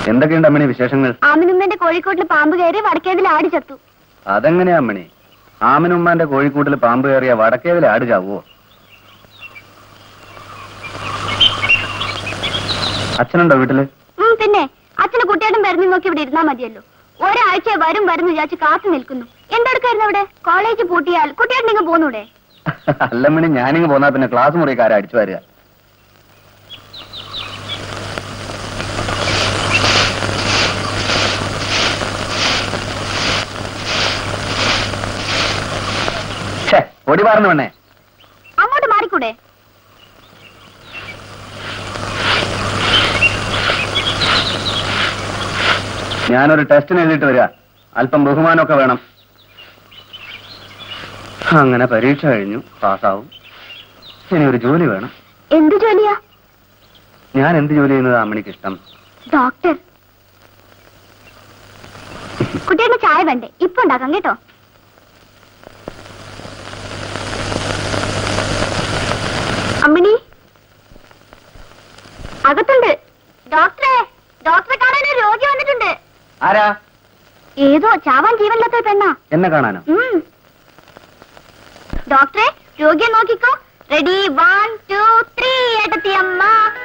എന്തൊക്കെയുണ്ട് അമ്മണി വിശേഷങ്ങൾ ആമിനുമ്മന്റെ കോഴിക്കോട്ടിൽ പാമ്പ് കയറി വടക്കേതിൽ ആടി ചത്തു അതെങ്ങനെയാ അമ്മണി ആമനുമ്മാന്റെ കോഴിക്കൂട്ടിൽ പാമ്പ് കയറിയ വടക്കേതിൽ ആട് ചാവോ അച്ഛനുണ്ടോ വീട്ടില് ഉം, പിന്നെ അച്ഛന് കുട്ടിയേട്ടൻ വരുന്നു നോക്കി ഇവിടെ ഇരുന്നാ മതിയല്ലോ ഒരാഴ്ച വരും വരും വിചാരിച്ച് കാത്തു നിൽക്കുന്നു എന്തെടുക്കായിരുന്നു അവിടെ കോളേജ് പൂട്ടിയാൽ കുട്ടിയേട്ടൻ ഇങ്ങ് പോന്നൂടെ അല്ലമ്മണി ഞാനിങ്ങ് പോന്നാ പിന്നെ ക്ലാസ് മുറിക്കാരെ അടിച്ചു വരിക ഛേ, പൊടി പാർന്നു വേണേ അങ്ങോട്ട് മാറിക്കൂടെ ഞാനൊരു ടെസ്റ്റിന് എഴുതിയിട്ട് വരിക അല്പം ബഹുമാനമൊക്കെ വേണം അങ്ങനെ പരീക്ഷ കഴിഞ്ഞു പാസ്സാവും ഇനി ഒരു ജോലി വേണം എന്ത് ജോലിയാ ഞാൻ എന്ത് ജോലി ചെയ്യുന്നത് അമ്മണിക്ക് ഇഷ്ടം ഡോക്ടർ കുട്ടിയുടെ ചായ വേണ്ടേ ഇപ്പൊ ഉണ്ടാക്കാം കേട്ടോ അമ്മിണി അകത്തുണ്ട് ഡോക്ടറെ ഡോക്ടറെ കാണാൻ ഒരു രോഗി വന്നിട്ടുണ്ട് ആരാ ഏതോ ചാവാൻ ജീവനില്ലാത്ത ഒരു പെണ്ണാ എന്നെ കാണാനോ ഉം. ഡോക്ടറെ രോഗിയെ നോക്കിക്കോ റെഡി വൺ ടു ത്രീ ഏട്ടത്തി അമ്മ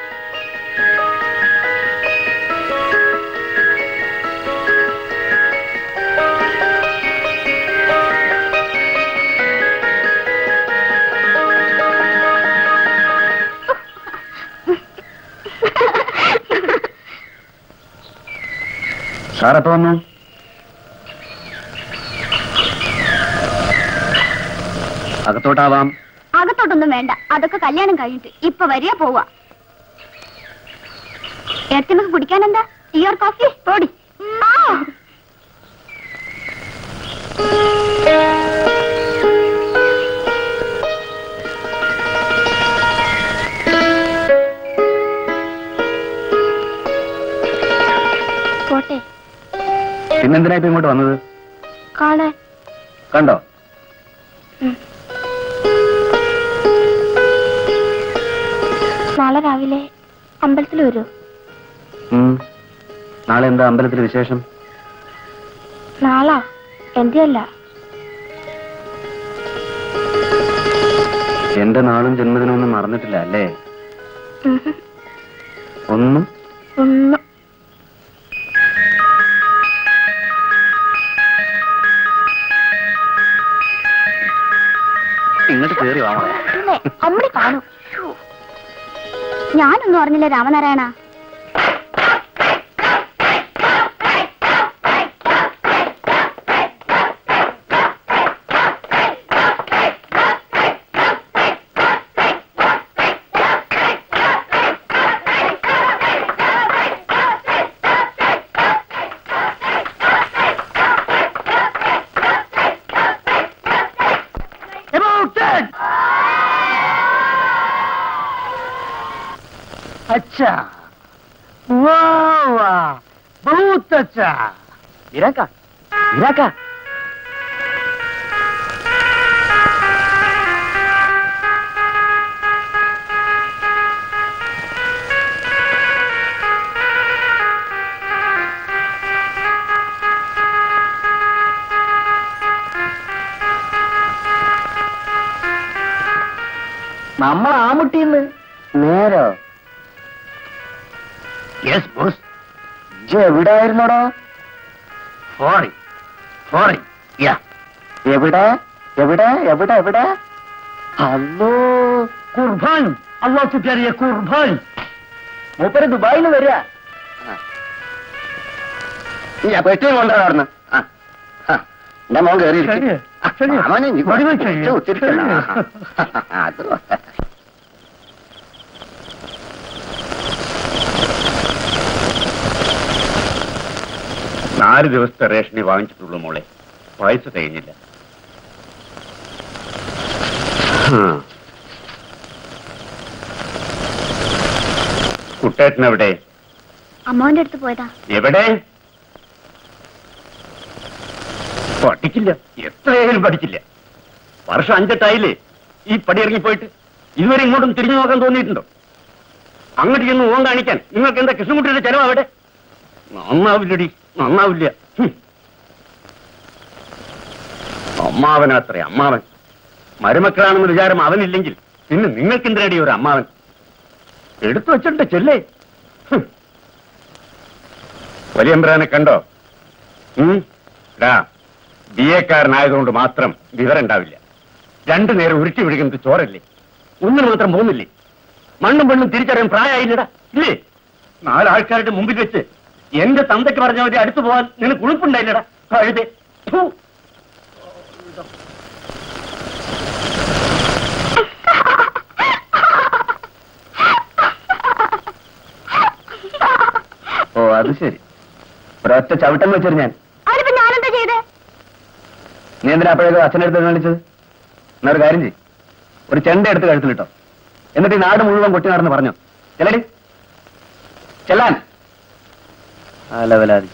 സാറെപ്പോ വന്നു അകത്തോട്ടാവാം അകത്തോട്ടൊന്നും വേണ്ട അതൊക്കെ കല്യാണം കഴിഞ്ഞിട്ട് ഇപ്പൊ വരിക പോവാ ഏടത്തിമക്ക് കുടിക്കാൻ എന്താ ടീ ഓർ കോഫി പോടി ആ. പോട്ടെ പിന്നെന്തിനാ ഇപ്പൊ ഇങ്ങോട്ട് വന്നത് കാണാൻ കണ്ടോ നാളെ രാവിലെ അമ്പലത്തിൽ വരൂ ഉം. നാളെ എന്താ അമ്പലത്തിൽ വിശേഷം നാളാ എന്റെ അല്ല എന്റെ നാളും ജന്മദിനമൊന്നും മറന്നിട്ടില്ല അല്ലേ ഒന്നും ഒന്നും ഇങ്ങോട്ട് കേറി വാ മോളെ. പിന്നെ അമ്മടി കാണൂ ഞാനൊന്നും അറിഞ്ഞില്ല രാമനാരായണ अच्छा वाह वाह बहुत अच्छा ഇരാക്ക ഇരാക്ക നമ്മൾ ആമുട്ടിന്ന് നേരോ യെസ് ബോസ് ഇജ്ജ് എവിടായിരുന്നോടാ ഫോറിൻ ഫോറിൻ യാ എവിടെ എവിടെ എവിടെ എവിടെ അല്ലോ കുർബാൻ അള്ളാഹ് ചുറ്റാരിയ കുർബാൻ മൂപ്പര് ദുബായിൽ വരിക ഈ പെട്ടി കൊണ്ടുവരാ അവിടുന്ന് ആ, ആ. എന്റെ മോൻ കയറി ശരി, ശരി. വെടിവെച്ച് കഴിയും. ശരി. അത് നാല് ദിവസത്തെ റേഷനെ വാങ്ങിച്ചിട്ടുള്ളൂ മോളെ പൈസ തികഞ്ഞില്ല കുട്ടേട്ടൻ എവിടെ അമ്മാവന്റെ അടുത്ത് പോയതാ എവിടെ പഠിക്കില്ല എത്രയായാലും പഠിക്കില്ല വർഷം അഞ്ചെട്ടായില്ലേ ഈ പടി ഇറങ്ങിപ്പോയിട്ട് ഇതുവരെ ഇങ്ങോട്ടും തിരിഞ്ഞു നോക്കാൻ തോന്നിയിട്ടുണ്ടോ അങ്ങോട്ട് ചെന്ന് ഓൻ കാണിക്കാൻ നിങ്ങൾക്ക് എന്താ കൃഷ്ണൻകുട്ടിയുടെ ചെലവ് അവിടെ നന്നാവില്ലടി നന്നാവില്ല ഹും. അമ്മാവനാത്രേ അമ്മാവൻ മരുമക്കളാണെന്ന് വിചാരം അവനില്ലെങ്കിൽ പിന്നെ നിങ്ങൾക്കെന്തിനടി ഒരു അമ്മാവൻ എടുത്തു വച്ചിട്ടുണ്ട് ചെല്ലേ ഹും. വലിയമ്പ്രാനെ കണ്ടോ ഉം? ഡാ ബി എക്കാരനായതുകൊണ്ട് മാത്രം വിവരം ഉണ്ടാവില്ല രണ്ടു നേരം ഉരുട്ടി വിഴുകുന്നത് ചോരല്ലേ ഒന്നിന് മാത്രം പോകുന്നില്ലേ മണ്ണും പെണ്ണും തിരിച്ചറിയാൻ പ്രായമായില്ലടാ ഇല്ലേ നാലാൾക്കാരുടെ മുമ്പിൽ വെച്ച് എന്റെ തന്തയ്ക്ക് പറഞ്ഞ മതി അടുത്തു പോകാൻ നിനക്ക് ഉളുപ്പുണ്ടായില്ലടാ കഴുതേ ഫു. ഓ അത് ശരി ഒരൊറ്റ ചവിട്ടം വെച്ചൊരു ഞാൻ അതിനിപ്പോ ഞാനെന്താ ചെയ്തേ നീ എന്തിനാ അപ്പോഴേക്കും അച്ഛനെടുത്ത് വിളിച്ചത് എന്നാ ഒരു കാര്യം ചെയ്യ് ഒരു ചെണ്ട എടുത്ത് കഴുത്തിലിട്ടോ എന്നിട്ട് ഈ നാട് മുഴുവൻ കൊട്ടി നടന്ന് പറഞ്ഞു ചെല്ലടി ചെല്ലാൻ അലവലാതി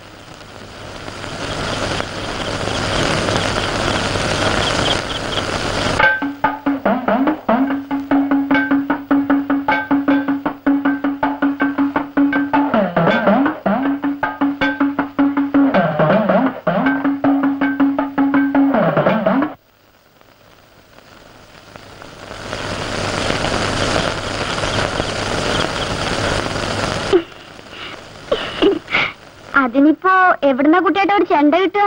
അതിനിപ്പോ എവിടുന്ന കുട്ടിയായിട്ട് ഒരു ചെണ്ട കിട്ടുക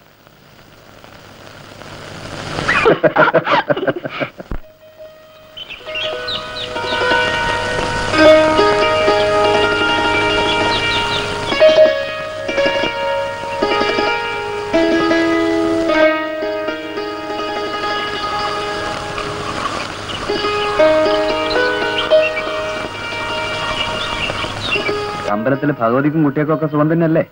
അമ്പലത്തിൽ ഭഗവതിക്കും കുട്ടിയൊക്കെ ഒക്കെ സുഖം തന്നെയല്ലേ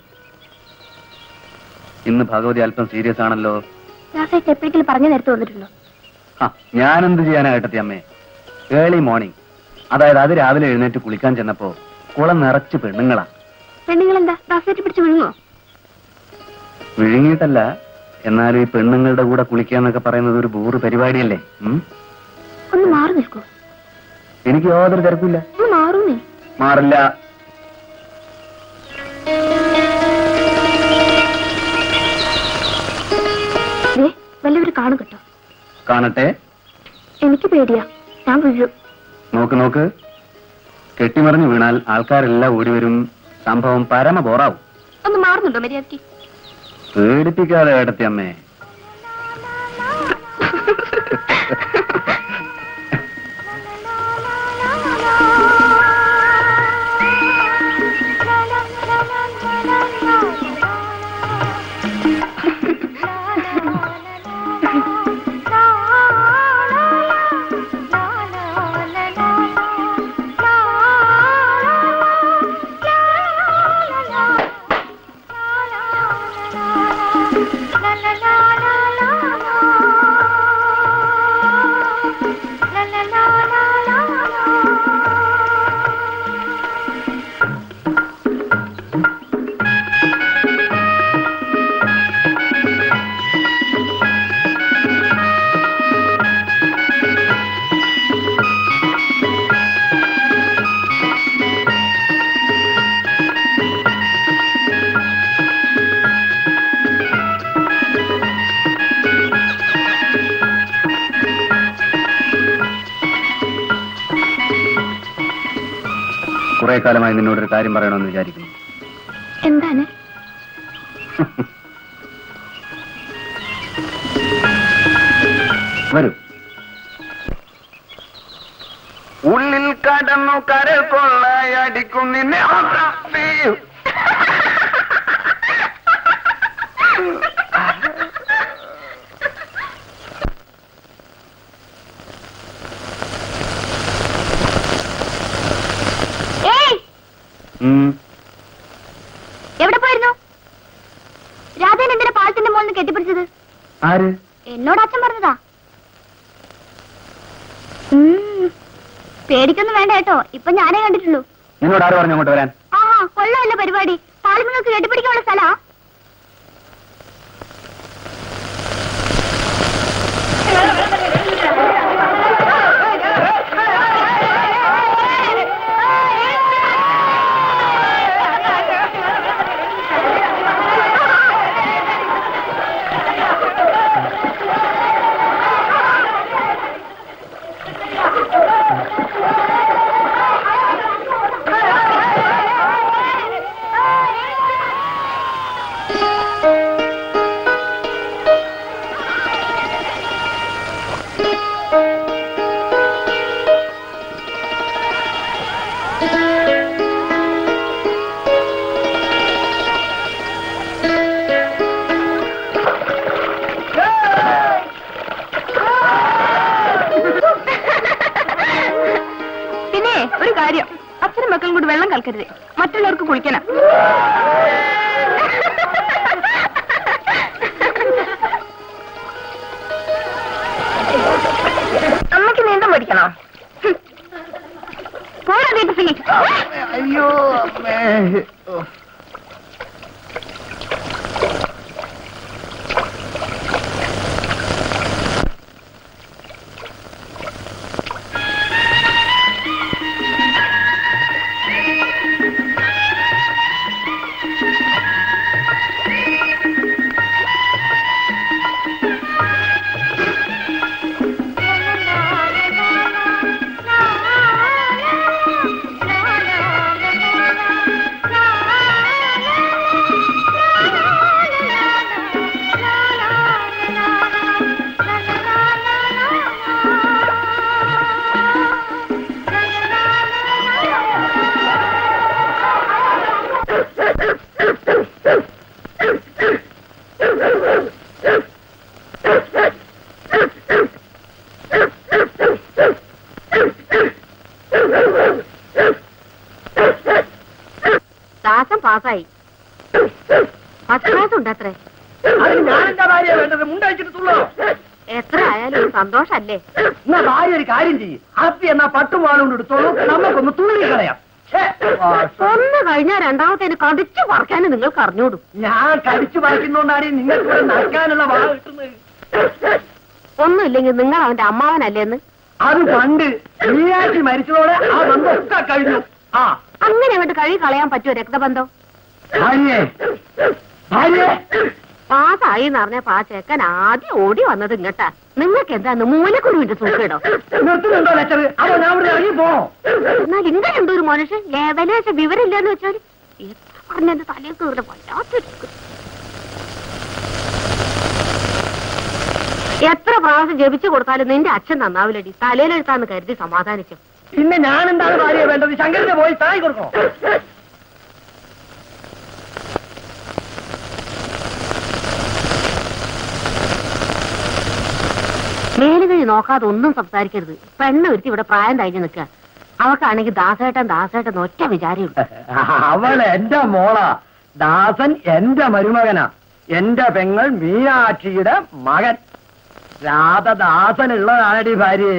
ഇന്ന് ഭഗവതി അല്പം സീരിയസ് ആണല്ലോ ദാസേട്ട് എപ്പോഴെങ്കിലും പറഞ്ഞു നേരത്തെ വന്നിട്ടുണ്ടോ ആ ഞാൻ എന്ത് ചെയ്യാനാ ഏട്ടത്തി അമ്മേ ഏർലി മോർണിംഗ് അതായത് അത് രാവിലെ എഴുന്നേറ്റ് കുളിക്കാൻ ചെന്നപ്പോ കുളം നിറച്ച് പെണ്ണുങ്ങളാ പെണ്ണുങ്ങളെന്താ ദാസേട്ട് പിടിച്ച് വിഴുങ്ങോ വിഴുങ്ങിയിട്ടല്ല എന്നാലും ഈ പെണ്ണുങ്ങളുടെ കൂടെ കുളിക്കാന്നൊക്കെ പറയുന്നത് ഒരു ബൂറ് പരിപാടിയല്ലേ ഉം? ഒന്ന് മാറി നിൽക്കൂ എനിക്ക് യാതൊരു തിരക്കില്ല ഒന്ന് മാറൂന്നേ മാറില്ല ദേ വല്ലവര് കാണും കേട്ടോ കാണട്ടെ എനിക്ക് പേടിയാ ഞാൻ വീഴും നോക്ക് നോക്ക് കെട്ടിമറിഞ്ഞു വീണാൽ ആൾക്കാരെല്ലാം ഓടി വരും സംഭവം പരമ ബോറാവും ഒന്ന് മാറുന്നുണ്ടോ മര്യാദക്ക് പേടിപ്പിക്കാതെ ഏട്ടത്തി അമ്മേ കുറെ കാലമായി നിന്നോടൊരു കാര്യം പറയണമെന്ന് വിചാരിക്കുന്നു എന്താണ് വരൂ ഉള്ളിൽ കടന്നു കരൽ കൊള്ളയടിക്കും നിന്നെ ആക്രമിക്കും. ഏയ് ഉം. എവിടെ പോയിരുന്നു രാധേൻ എന്തിനാ പാലത്തിന്റെ മുകളിൽ കെട്ടിപ്പിടിച്ചത് ആര് എന്നോട് അച്ഛൻ പറഞ്ഞതാ ഉം. പേടിക്കൊന്നും വേണ്ട കേട്ടോ ഇപ്പൊ ഞാനേ കണ്ടിട്ടുള്ളൂ നിന്നോട് ആര് പറഞ്ഞു അങ്ങോട്ട് വരാൻ ആഹാ കൊള്ളമല്ല പരിപാടി പാലിമങ്ങൾക്ക് കെട്ടിപ്പിടിക്കാനുള്ള സ്ഥലാ ഉണ്ടാക്കരുത് മറ്റുള്ളവർക്ക് കുളിക്കണം അമ്മക്ക് നീന്തം പഠിക്കണോ പോരാ ദീപസിംഗ് അയ്യോ അമ്മേ. ഓ. ദാസം പാസ്സായി ഫസ്റ്റ് ക്ലാസ് ഉണ്ട് അത്രേ അതിന് ഞാനെന്താ ഭാര്യ വേണ്ടത് മുണ്ടയച്ചിട്ടുള്ളോ എത്ര ആയാലും ഒരു സന്തോഷല്ലേ എന്നാ ഭാര്യ ഒരു കാര്യം ചെയ്യും ഹാപ്പി എന്നാ പട്ടും വാളും കൊണ്ട് എടുത്തോളൂ നമുക്കൊന്ന് തുള്ളി കളയാം ഛേ, വാസം. ഒന്ന് കഴിഞ്ഞാൽ രണ്ടാമത്തേന് കടിച്ചു പറിക്കാനും നിങ്ങൾക്ക് അറിഞ്ഞൂടും ഞാൻ കടിച്ചു വായിക്കുന്നോണ്ടാണ് നിങ്ങൾക്ക് ഇവിടെ നടക്കാനുള്ള വാ കിട്ടുന്നത് ഒന്നുമില്ലെങ്കിൽ നിങ്ങൾ അവന്റെ അമ്മാവനല്ലേന്ന് അത് പണ്ട് മീനാക്ഷി മരിച്ചതോടെ ആ ബന്ധമൊക്കെ കഴിഞ്ഞു ആ അങ്ങനെ അങ്ങോട്ട് കഴി കളയാൻ പറ്റുമോ രക്തബന്ധം ഭാര്യേ ഭാര്യേ പാസ്സായി എന്ന് പറഞ്ഞപ്പോ ആ ചെക്കൻ ആദ്യം ഓടി വന്നത് ഇങ്ങട്ടാ നിങ്ങൾക്ക് എന്താന്ന് മൂലക്കുരുവിന്റെ സൂക്കേടോ നിർത്തുന്നുണ്ടോ ലെറ്റർ അതോ ഞാൻ ഇവിടെ ഇറങ്ങി പോ എന്നാൽ ഇങ്ങനെ ഉണ്ട് ഒരു മനുഷ്യൻ ലേവലേശ വിവരമില്ലെന്ന് വെച്ചാൽ എത്ര പറഞ്ഞ എന്റെ തലയിൽ കയറി വല്ലാത്തൊരു എത്ര പ്രാവശ്യം ജപിച്ചു കൊടുത്താലും നിന്റെ അച്ഛൻ നന്നാവില്ലടി തലയിലെടുത്താന്ന് കരുതി സമാധാനിച്ചു പിന്നെ ഞാൻ എന്താണ് ഭാര്യ വേണ്ടത് ശങ്കരനെ പോയി തായി കൊടുക്കോ മേലുകഴി നോക്കാതെ ഒന്നും സംസാരിക്കരുത് പെണ്ണ് ഒരുത്തി ഇവിടെ പ്രായം കഴിഞ്ഞ് നിൽക്കുക അവക്കാണെങ്കിൽ ദാസേട്ടൻ ദാസേട്ടൻ ഒറ്റ വിചാരമുള്ളൂ അവൾ എന്റെ മോളാ ദാസൻ എന്റെ മരുമകനാ എന്റെ പെങ്ങൾ മീനാക്ഷിയുടെ മകൻ രാധദാസനുള്ളതാണടി ഭാര്യ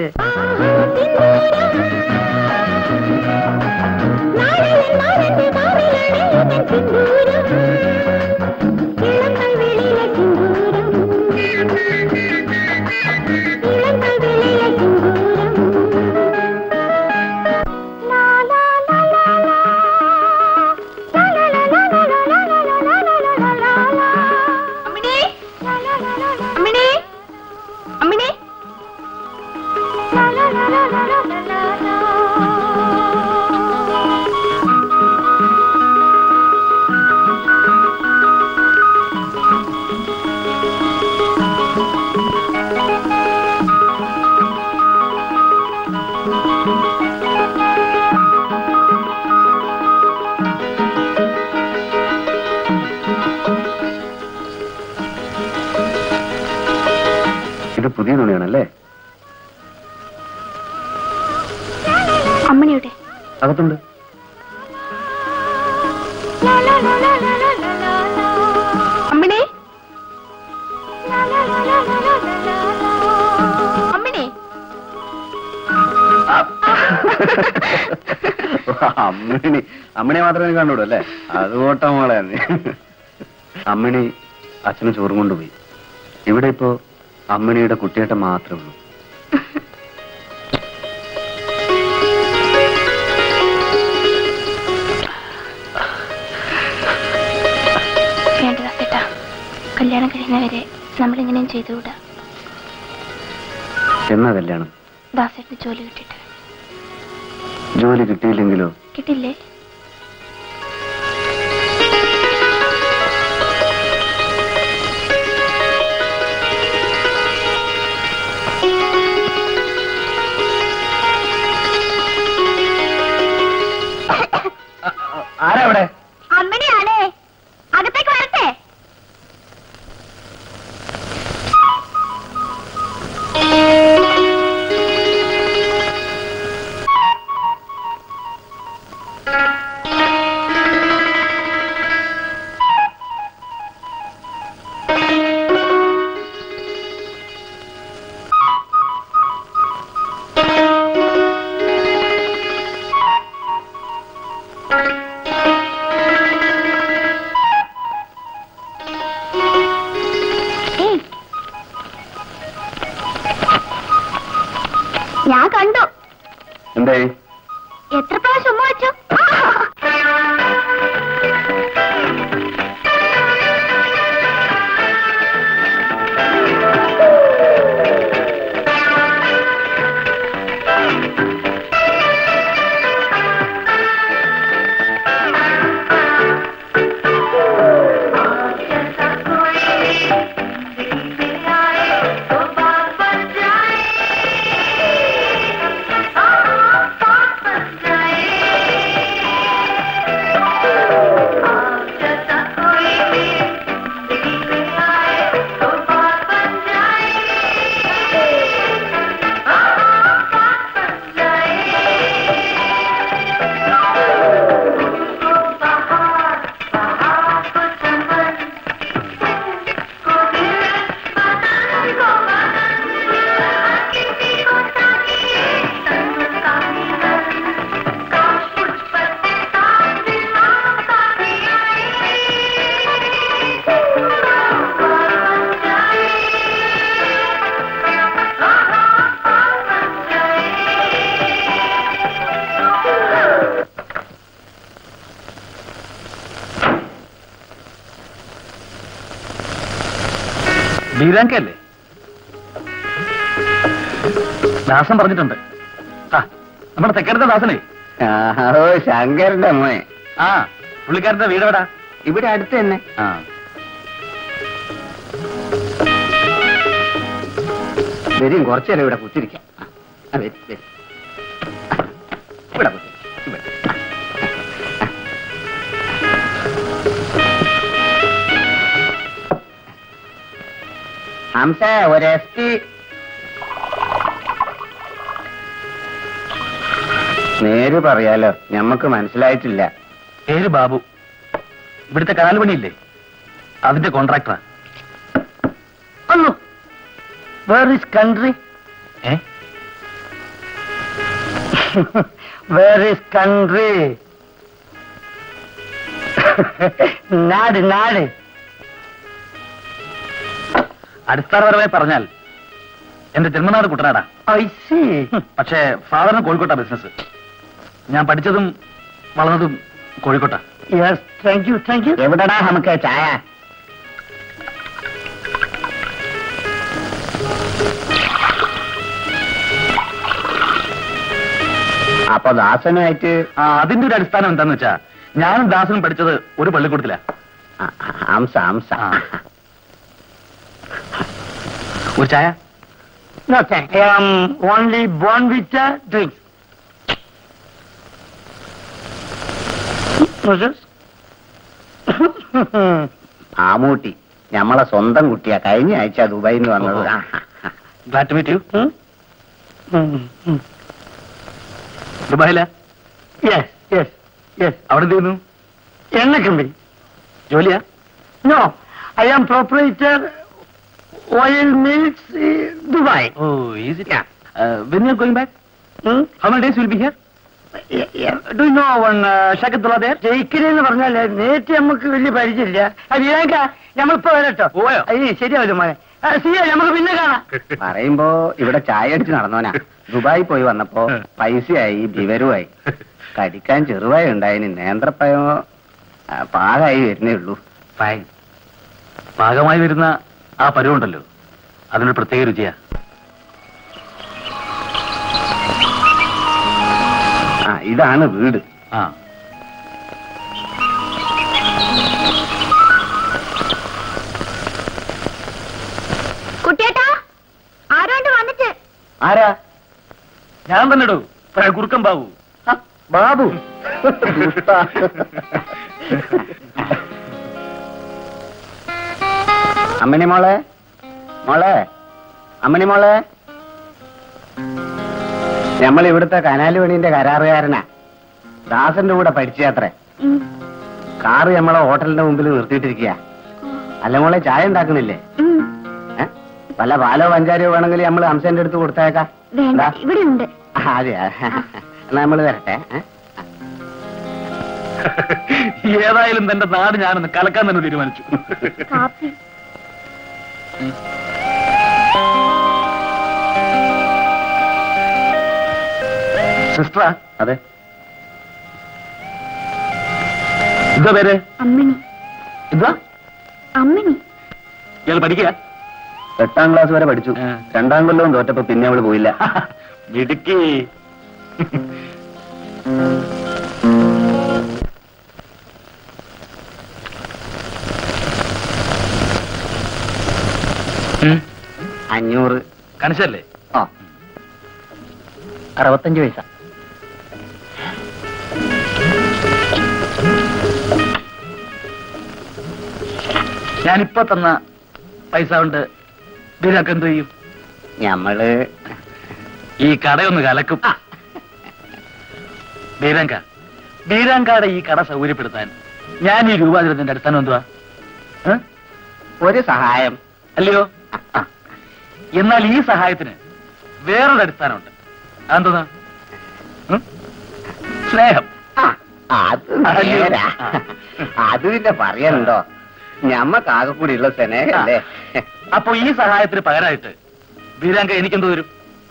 ഇത് പുതിയ തുണിയാണല്ലേ അമ്മണിയുടെ അകത്തുണ്ട് അമ്മിണി അമ്മിണി അമ്മിണി അമ്മിണിയെ മാത്രമേ കണ്ടുള്ളൂ അല്ലേ അത് ഓട്ട മോളെ അമ്മിണി അച്ഛന് ചോറും കൊണ്ടുപോയി ഇവിടെ ഇപ്പോ അമ്മിണിയുടെ കുട്ടിയേട്ടൻ മാത്രമേ ഉള്ളൂ വേണ്ടതാ കേട്ടാ കല്യാണം കഴിയുന്നവരെ നമ്മളിങ്ങനെയും ചെയ്തുകൂടാ എന്നാ കല്യാണം ദാസേട്ടന് ജോലി കിട്ടിയിട്ട് ജോലി കിട്ടിയില്ലെങ്കിലോ കിട്ടില്ലേ ആരാ അവിടെ അമ്മിണിയാണേ അകത്തേക്ക് വരട്ടെ ബീരാങ്കല്ലേ ദാസൻ പറഞ്ഞിട്ടുണ്ട് ആ നമ്മുടെ തെക്കടുത്ത ദാസനെ ആ, ഓ ശങ്കരന്റെ മോനെ ആ പുള്ളിക്കാരന്റെ വീടെവിടാ ഇവിടെ അടുത്ത് തന്നെ ആ വരും കുറച്ചേരം ഇവിടെ കുത്തിരിക്കാം ആ, ആ, വരും, വരും. ഇവിടെ കുത്തിരിക്കാം, ഇവിടെ. ഹംസ ഒരു എസ് ടി നേര് പറയാലോ ഞമ്മക്ക് മനസ്സിലായിട്ടില്ല പേര് ബാബു ഇവിടുത്തെ കനാൽ പണിയില്ലേ അതിന്റെ കോൺട്രാക്ടറാ അല്ലോ where is country a where is country നാട് നാട് അടിസ്ഥാനപരമായി പറഞ്ഞാൽ എന്റെ ജന്മനാട് കുട്ടനാടാ ഐ സി പക്ഷേ ഫാദറിന് കോഴിക്കോട്ടാ ബിസിനസ് ഞാൻ പഠിച്ചതും വളർന്നതും കോഴിക്കോട്ടാ yes thank you thank you എവിടെടാ നമുക്ക് ചായ അപ്പൊ ദാസനുമായിട്ട് ആ അതിന്റെ ഒരു അടിസ്ഥാനം എന്താന്ന് വെച്ചാ ഞാനും ദാസനും പഠിച്ചത് ഒരു പള്ളിക്കൂടത്തിലാ ആ, ആ, ഹംസ ഹംസ ആ. ഒരു ചായ no thank I am only born with drinks Amootty ഞമ്മളെ സ്വന്തം കുട്ടിയാ കഴിഞ്ഞ ആഴ്ച ദുബായിൽ നിന്ന് വന്നത് ഓഹോ. ആ, ആ, ഗ്ലാഡ് ടു മീറ്റ് യു ദുബായില യെസ് യെസ് യെസ് അവിടെ എന്ത് ചെയ്യുന്നു എണ്ണ കമ്പനി ജോലിയാ no I am proprietor oil mills Dubai oh easy when you going back how many days will be here do know one Shakkathulla there ജയിക്കല് എന്ന് പറഞ്ഞാൽ നേരിട്ട് നമുക്ക് വലിയ പരിചയമില്ല അത് ഇതാക്ക നമ്മളിപ്പോ വരട്ടോ പോയോ? അയ്യ ശരിയാവില്ല മോനെ ആ, സിയ നമുക്ക് പിന്നെ കാണാം പറയുമ്പോ ഇവിടെ ചായ അടിച്ച് നടന്നവനാ ദുബായി പോയി വന്നപ്പോ പൈസയായി വിവരവുമായി കടിക്കാൻ ചെറുവായി ഉണ്ടായിന് നേന്ത്രപ്പഴമോ ആ, പാകായി വരുന്നേ ഉള്ളൂ ഫൈൻ പാകമായി വരുന്ന ആ പരുവുണ്ടല്ലോ അതിനൊരു പ്രത്യേക രുചിയാ ആ ഇതാണ് വീട് ആ കുട്ടിയേട്ടാ ആരോണ്ട് വന്നിട്ട് ആരാ ഞാൻ തന്നെ ഇടൂ കുറുക്കം ബാബു ആ, ബാബു ദുഷ്ടാ. അമ്മിണി മോളെ മോളെ അമ്മിണി മോളെ നമ്മൾ ഇവിടുത്തെ കനാല് പണീന്റെ കരാറുകാരനാ ദാസന്റെ കൂടെ പഠിച്ചത്രേ ഉം. കാറ് നമ്മളെ ഹോട്ടലിന്റെ മുമ്പിൽ നിർത്തിയിട്ടിരിക്കുക അല്ല മോളെ ചായ ഉണ്ടാക്കണില്ലേ ഉം. ഏ? വല്ല പാലോ പഞ്ചാരയോ വേണമെങ്കിൽ നമ്മൾ ഹംസന്റെ അടുത്ത് കൊടുത്തേക്കാം വേണ്ട എന്താ? ഇവിടെ ഉണ്ട് ആ, അതെയാ എന്നാ നമ്മള് വരട്ടെ ഏ? ഏതായാലും തന്റെ നാട് ഞാനൊന്ന് കലക്കാൻ തന്നെ തീരുമാനിച്ചു കാപ്പി സിസ്റ്ററാ അതെ എന്താ പേര് അമ്മിണി എന്താ അമ്മിണി ഇയാൾ പഠിക്കുക എട്ടാം ക്ലാസ് വരെ പഠിച്ചു ആ. രണ്ടാം കൊല്ലവും തോറ്റപ്പോ പിന്നെ അവള് പോയില്ല മിടുക്കി ഉം. അഞ്ഞൂറ് കണിശല്ലേ ആ അറുപത്തഞ്ച് പൈസ ഞാനിപ്പോ തന്ന പൈസ കൊണ്ട് ബീരാക്ക് എന്ത് ചെയ്യും ഞമ്മള് ഈ കടയൊന്ന് കലക്കും ബീരാങ്ക ബീരാങ്കാടെ ഈ കട സൗകര്യപ്പെടുത്താൻ ഞാൻ ഈ രൂപ തരുന്നതിന്റെ അടിസ്ഥാനം എന്തുവാ ഏ? ഒരു സഹായം അല്ലയോ ആ. എന്നാൽ ഈ സഹായത്തിന് വേറൊരു അടിസ്ഥാനമുണ്ട് അതെന്താ ഉം? സ്നേഹം ആ, അത് നേരാ. അത് പിന്നെ പറയാനുണ്ടോ ഞമ്മക്കാകെ കൂടി ഉള്ള സ്നേഹല്ലേ അപ്പൊ ഈ സഹായത്തിന് പകരമായിട്ട് ബീരാങ്ക എനിക്കെന്ത് വരും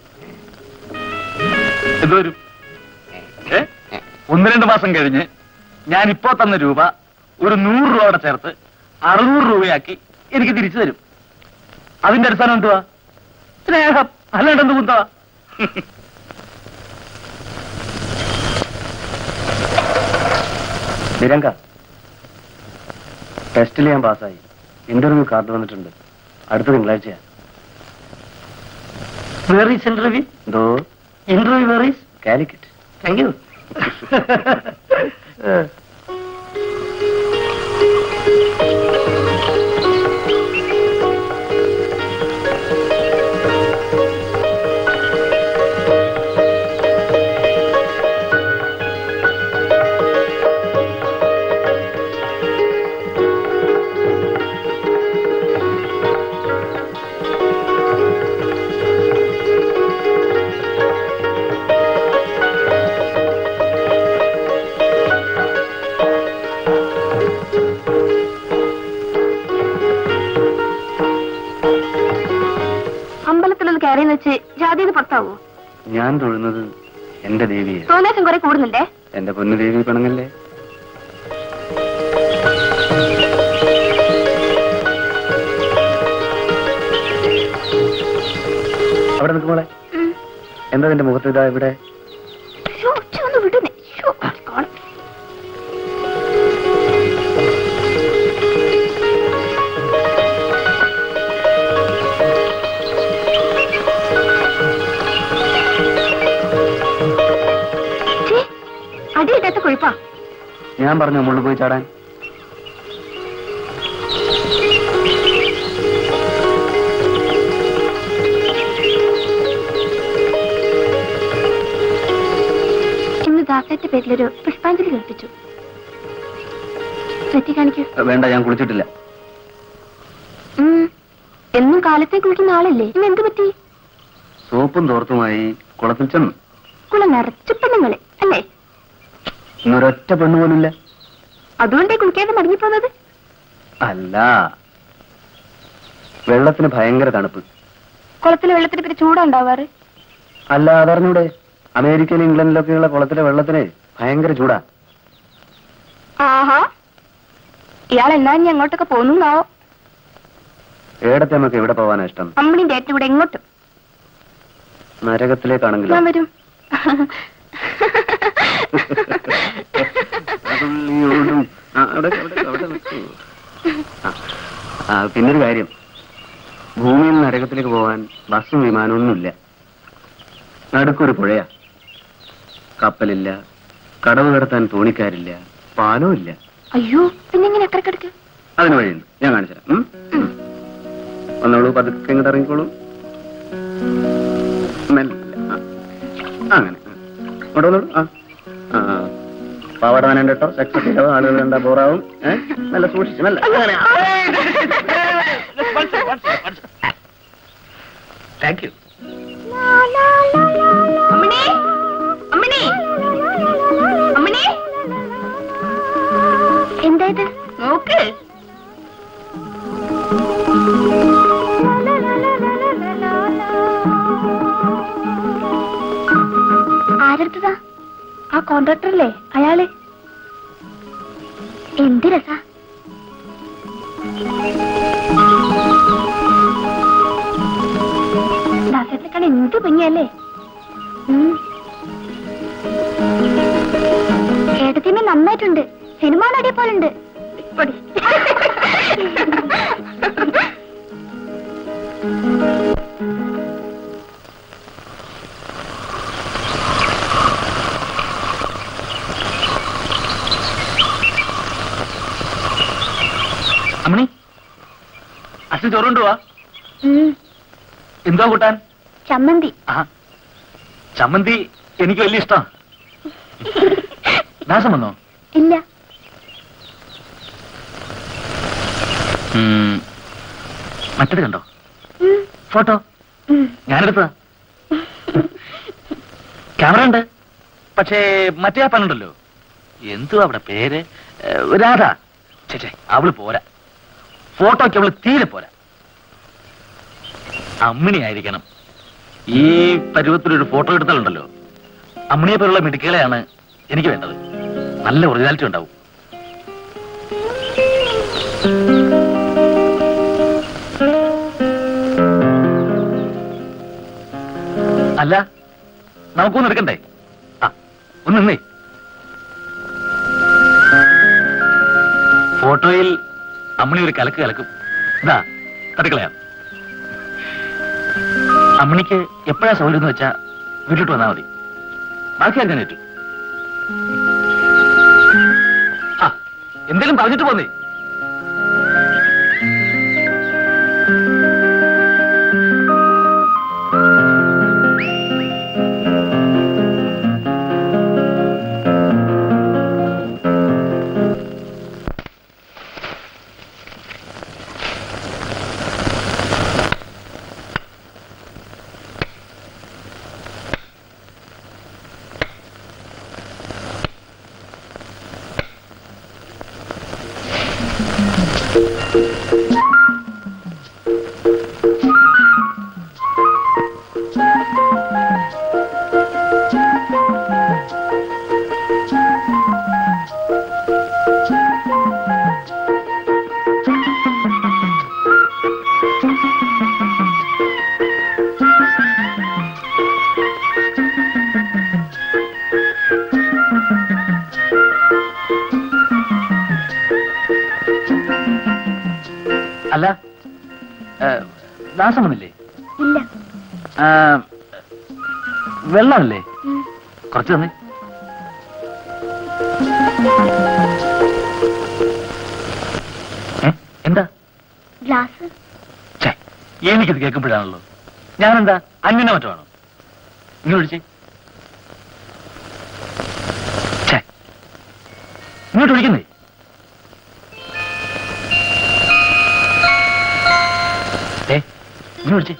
എന്ത് വരും ഏ? ഒന്ന് രണ്ട് മാസം കഴിഞ്ഞ് ഞാൻ ഇപ്പോ തന്ന രൂപ ഒരു നൂറ് രൂപയോടെ ചേർത്ത് അറുന്നൂറ് രൂപയാക്കി എനിക്ക് തിരിച്ചു തരും അതിന്റെ അടിസ്ഥാനം എന്തുവാ സ്നേഹം അല്ലാണ്ട് എന്ത് കുന്തവാ നിരങ്ക ടെസ്റ്റിൽ ഞാൻ പാസ്സായി ഇന്റർവ്യൂ കാർഡ് വന്നിട്ടുണ്ട് അടുത്ത തിങ്കളാഴ്ചയാ വേർ ഈസ് ഇന്റർവ്യൂ എന്തോ interview where is Calicut thank you അമ്പലത്തിലൊന്ന് കയറി വെച്ച് ജാതിന്ന് പുറത്താവോ ഞാൻ തൊഴുന്നത് എന്റെ ദേവിയെ തോന്നേശം കുറെ കൂടുന്നുണ്ടേ എന്റെ പൊന്നു ദേവി പിണങ്ങല്ലേ അവിടെ നിൽക്കുമ്പോളെ എന്താ നിന്റെ മുഖത്ത് ഇതാ ഇവിടെ ശ്ശോ, ശ്ശോ, ഒന്ന് വിടുന്നേ ശ്ശോ, കാണും. ഛേ, അടി കിട്ടാത്ത കൊഴുപ്പാ ഞാൻ പറഞ്ഞു മുകളിൽ പോയി ചാടാൻ ഇന്ന് ദാസയുടെ പേരിലൊരു പുഷ്പാഞ്ജലി കേൾപ്പിച്ചു നെറ്റി കാണിക്കൂ വേണ്ട ഞാൻ കുളിച്ചിട്ടില്ല ഉം. എന്നും കാലത്തെ കുളിക്കുന്ന ആളല്ലേ ഇന്ന് എന്ത് പറ്റി സോപ്പും തോർത്തുമായി കുളത്തിൽ ചെന്നു കുളം നിറച്ചു പെണ്ണുങ്ങളെ അല്ലേ ഇന്നൊരൊറ്റ പെണ്ണു പോലുമില്ല അതുകൊണ്ടേ കുളിക്കാതെ മടങ്ങിപ്പോന്നത് അല്ല വെള്ളത്തിന് ഭയങ്കര തണുപ്പ് കുളത്തിലെ വെള്ളത്തിന് പിന്നെ ചൂടാ ഉണ്ടാവാറ് അല്ല അതറിഞ്ഞൂടെ അമേരിക്കയിലും ഇംഗ്ലണ്ടിലൊക്കെയുള്ള കുളത്തിലെ വെള്ളത്തിന് ഭയങ്കര ചൂടാ ആഹാ ഇയാൾ എന്നാ ഇനി അങ്ങോട്ടൊക്കെ പോകുന്നാവോ ഏടത്തെ നമുക്ക് എവിടെ പോവാനാ ഇഷ്ടം അമ്മണിന്റെ ഏറ്റവും കൂടെ എങ്ങോട്ടും നരകത്തിലേക്കാണെങ്കിലോ ഞാൻ വരും അതുള്ളിയോടും ആ, അവിടെ, അവിടെ, അവിടെ നിൽക്കൂ. ആ, ആ, പിന്നൊരു കാര്യം ഭൂമിയിൽ നിന്ന് നരകത്തിലേക്ക് പോകാൻ ബസ്സും വിമാനമൊന്നുമില്ല നടുക്കൊരു പുഴയാ കപ്പലില്ല കടവ് കടത്താൻ തോണിക്കാരില്ല പാലവും ഇല്ല അയ്യോ പിന്നെ എങ്ങനെ എത്ര കിടക്ക് അതിന് വഴിയുണ്ട് ഞാൻ കാണിച്ചു തരാം ഉം? ഉം. വന്നോളൂ പതുക്കെ ഇങ്ങോട്ട് ഇറങ്ങിക്കോളൂ മെല്ലെ. ആ. അങ്ങനെ ആ. ഇങ്ങോട്ട് വന്നോളൂ ആ ആ ആ. പാവാട വേണ്ട കേട്ടോ സെക്സ് ഒക്കെ ആളുകൾ കണ്ടാ ബോറാവും ഏ? നല്ല സൂക്ഷിച്ച് നല്ല അങ്ങനെ താങ്ക് യു അമ്മണി അമ്മണി അമ്മണി എന്താ ഇത് നോക്ക് ആരെടുത്തതാ ആ കോൺട്രാക്ടറല്ലേ അയാള് എന്ത് രസാ ദാസേട്ടനെക്കാൾ എന്ത് ഭംഗിയല്ലേ ഉം. ഏട്ടത്തിമേ നന്നായിട്ടുണ്ട് സിനിമ നടിയെ പോലുണ്ട് പൊടി. അമ്മണി അച്ഛൻ ചോറുണ്ട് വാ ഉം. എന്തോ കൂട്ടാൻ ചമ്മന്തി ആ ചമ്മന്തി എനിക്ക് വലിയ ഇഷ്ടം ദാസം വന്നോ ഇല്ല ഉം. മറ്റത് കണ്ടോ ഉം. ഫോട്ടോ ഉം. ഞാനെടുത്തതാ ക്യാമറ ഉണ്ട് പക്ഷേ മറ്റേ ആ പെണ്ണുണ്ടല്ലോ എന്തുവാ അവിടെ പേര് ഏ, രാധ ചേച്ചേ അവള് പോരാ ഫോട്ടോയ്ക്ക് അവള് തീരെ പോരാ അമ്മിണി ആയിരിക്കണം ഈ പരുവത്തിലൊരു ഫോട്ടോ എടുത്താലുണ്ടല്ലോ അമ്മിണിയെ പോലുള്ള മിടുക്കുകളെയാണ് എനിക്ക് വേണ്ടത് നല്ല ഒറിജിനാലിറ്റി ഉണ്ടാവും അല്ല നമുക്കൊന്നും എടുക്കണ്ടേ ആ ഒന്ന് നിന്നേ ഫോട്ടോയിൽ അമ്മണി ഒരു കലക്ക് കലക്കും ഇതാ തട്ടിക്കളയാം അമ്മണിക്ക് എപ്പോഴാ സൗകര്യം എന്ന് വെച്ചാ വീട്ടിലോട്ട് വന്നാൽ മതി ബാക്കി ഞാൻ ഏറ്റു ആ എന്തേലും പറഞ്ഞിട്ട് പോന്നേ അല്ല ഏ, ദാസം വന്നില്ലേ ഇല്ല ആ, വെള്ളമല്ലേ കുറച്ച് തന്നെ എന്താ ഗ്ലാസ് ഛേ, എനിക്കിത് കേൾക്കുമ്പോഴാണല്ലോ ഞാനെന്താ അന്യനെ മറ്റോ ആണോ ഇങ്ങനെ വിളിച്ചേ ഛേ, ഇങ്ങോട്ട് വിളിക്കുന്നേ ഏ ഇങ്ങനെ വിളിച്ചേ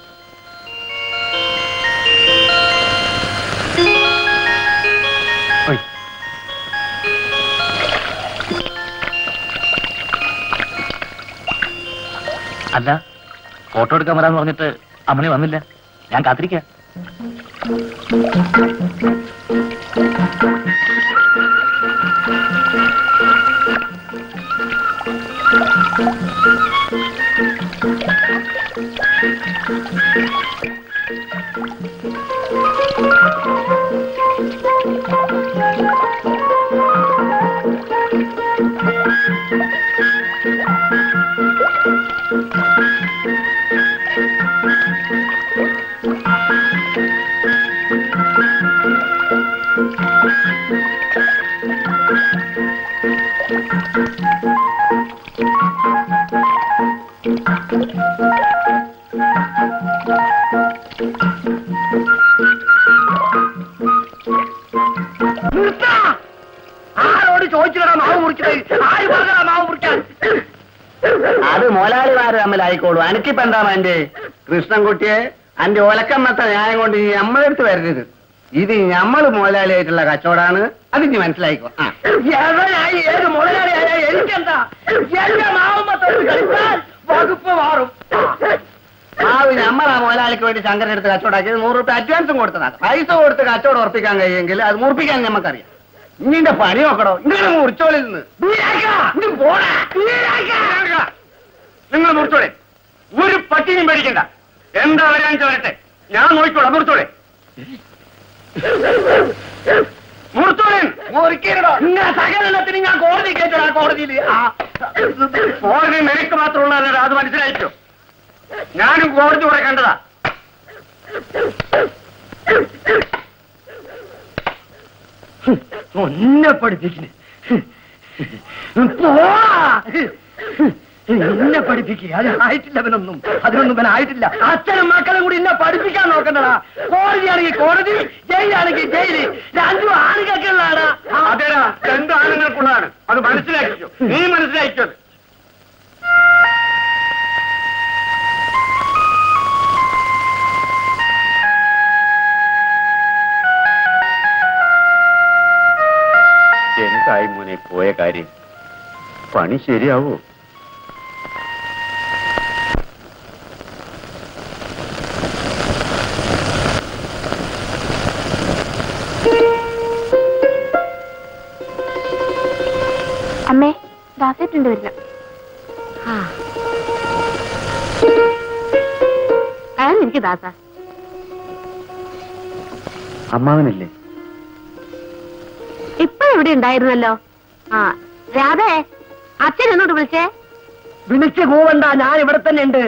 ഓയ് അല്ല ഫോട്ടോ എടുക്കാൻ വരാന്ന് പറഞ്ഞിട്ട് അമ്മണി വന്നില്ല ഞാൻ കാത്തിരിക്കാം ആരോട് ചോദിച്ചിട്ടാ മാവ് മുറിച്ചത് ആര് പറഞ്ഞാ മാവ് മുറിക്കാൻ അത് മോലാളിമാര് തമ്മിലായിക്കോളൂ എനിക്കിപ്പോ എന്താ എന്റെ കൃഷ്ണൻകുട്ടിയെ അന്റെ ഒലക്കമ്മത്ത ന്യായം കൊണ്ട് ഈ നമ്മളെടുത്ത് വരരുത് ഇത് ഞമ്മള് മുതലാളിയായിട്ടുള്ള കച്ചവടാണ് അത് ഇനി മനസ്സിലായിക്കോ ആ. എവനായി ഏത് മുതലാളിയായ എനിക്കെന്താ എന്റെ മാവുമ്പത്തോട് കളിച്ചാൽ വകുപ്പ് മാറും മാവ് ഞമ്മളാ മുതലാളിക്ക് വേണ്ടി ശങ്കരൻ എടുത്ത് കച്ചവടാക്കിയത് നൂറ് റുപ്യ അഡ്വാൻസും കൊടുത്തതാണ് പൈസ കൊടുത്ത് കച്ചവടം ഉറപ്പിക്കാൻ കഴിയുമെങ്കിൽ അത് മുറിപ്പിക്കാൻ ഞമ്മക്കറിയാം ഇന്നിന്റെ പണി നോക്കണോ ഇങ്ങനെ മുറിച്ചോളിൽ നിന്ന് നിങ്ങൾ മുറിച്ചോളെ ഒരു പട്ടിയും പേടിക്കണ്ട എന്താ വരാൻ വരട്ടെ ഞാൻ നോക്കിക്കോളാം മുറിച്ചോളെ മുറിച്ചോളേൻ മുറിക്കരുടോ ഇങ്ങനെ സകലത്തിന് ഞാൻ കോടതി കേട്ടോടാ കോടതിയിൽ കോടതി നിനക്ക് മാത്രമുള്ളതല്ല അത് മനസ്സിലായിക്കോ ഞാനും കോടതി കൂടെ കണ്ടതാ ഒന്നെ പഠിപ്പിക്കുന്നു പോടാ എന്നെ പഠിപ്പിക്കുക അത് ആയിട്ടില്ലവനൊന്നും അതിനൊന്നും ഇവൻ ആയിട്ടില്ല അച്ഛനും മക്കളും കൂടി എന്നെ പഠിപ്പിക്കാൻ നോക്കണ്ടടാ കോടതിയാണെങ്കിൽ കോടതി ജയിലാണെങ്കിൽ ജയില് രണ്ടും ആണുകൾക്കുള്ളതാണ് അതേടാ രണ്ട് ആണുങ്ങൾക്കുള്ളതാണ് അത് മനസ്സിലാക്കിക്കോ നീ മനസ്സിലാക്കിക്കോ അത്. എന്തായി മോനെ പോയ കാര്യം പണി ശരിയാവോ അമ്മേ ദാസേട്ടുണ്ട് വരുന്നു അയാൾ എനിക്ക് ദാസ അമ്മാവനില്ലേ ഇപ്പൊ ഇവിടെ ഉണ്ടായിരുന്നല്ലോ ആ രാധേ അച്ഛൻ എന്നോട് വിളിച്ചേ വിളിച്ച് കൂവണ്ട ഞാൻ ഇവിടെ തന്നെ ഉണ്ട്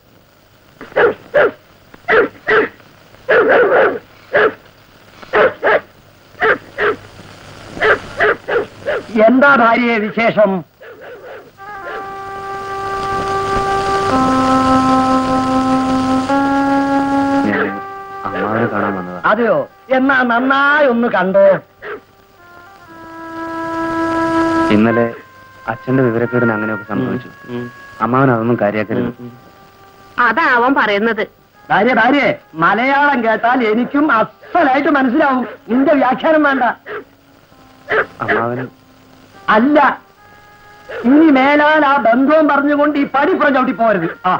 എന്താ ഭാര്യയെ വിശേഷം ഞാൻ അമ്മാവനെ കാണാൻ വന്നതാ അതെയോ എന്നാ നന്നായി ഒന്ന് കണ്ടോ ഇന്നലെ അച്ഛന്റെ വിവരക്കേടിന് അങ്ങനെയൊക്കെ സംഭവിച്ചു അമ്മാവൻ അതൊന്നും കാര്യാക്കരുത് അതാ അവൻ പറയുന്നത് ഭാര്യ ഭാര്യ മലയാളം കേട്ടാൽ എനിക്കും അസലായിട്ട് മനസ്സിലാവും നിന്റെ വ്യാഖ്യാനം വേണ്ട അമ്മാവൻ അല്ല ഇനി മേലാൽ ആ ബന്ധവും പറഞ്ഞുകൊണ്ട് ഈ പടിപ്പുറം ചവിട്ടി പോരുത് ആ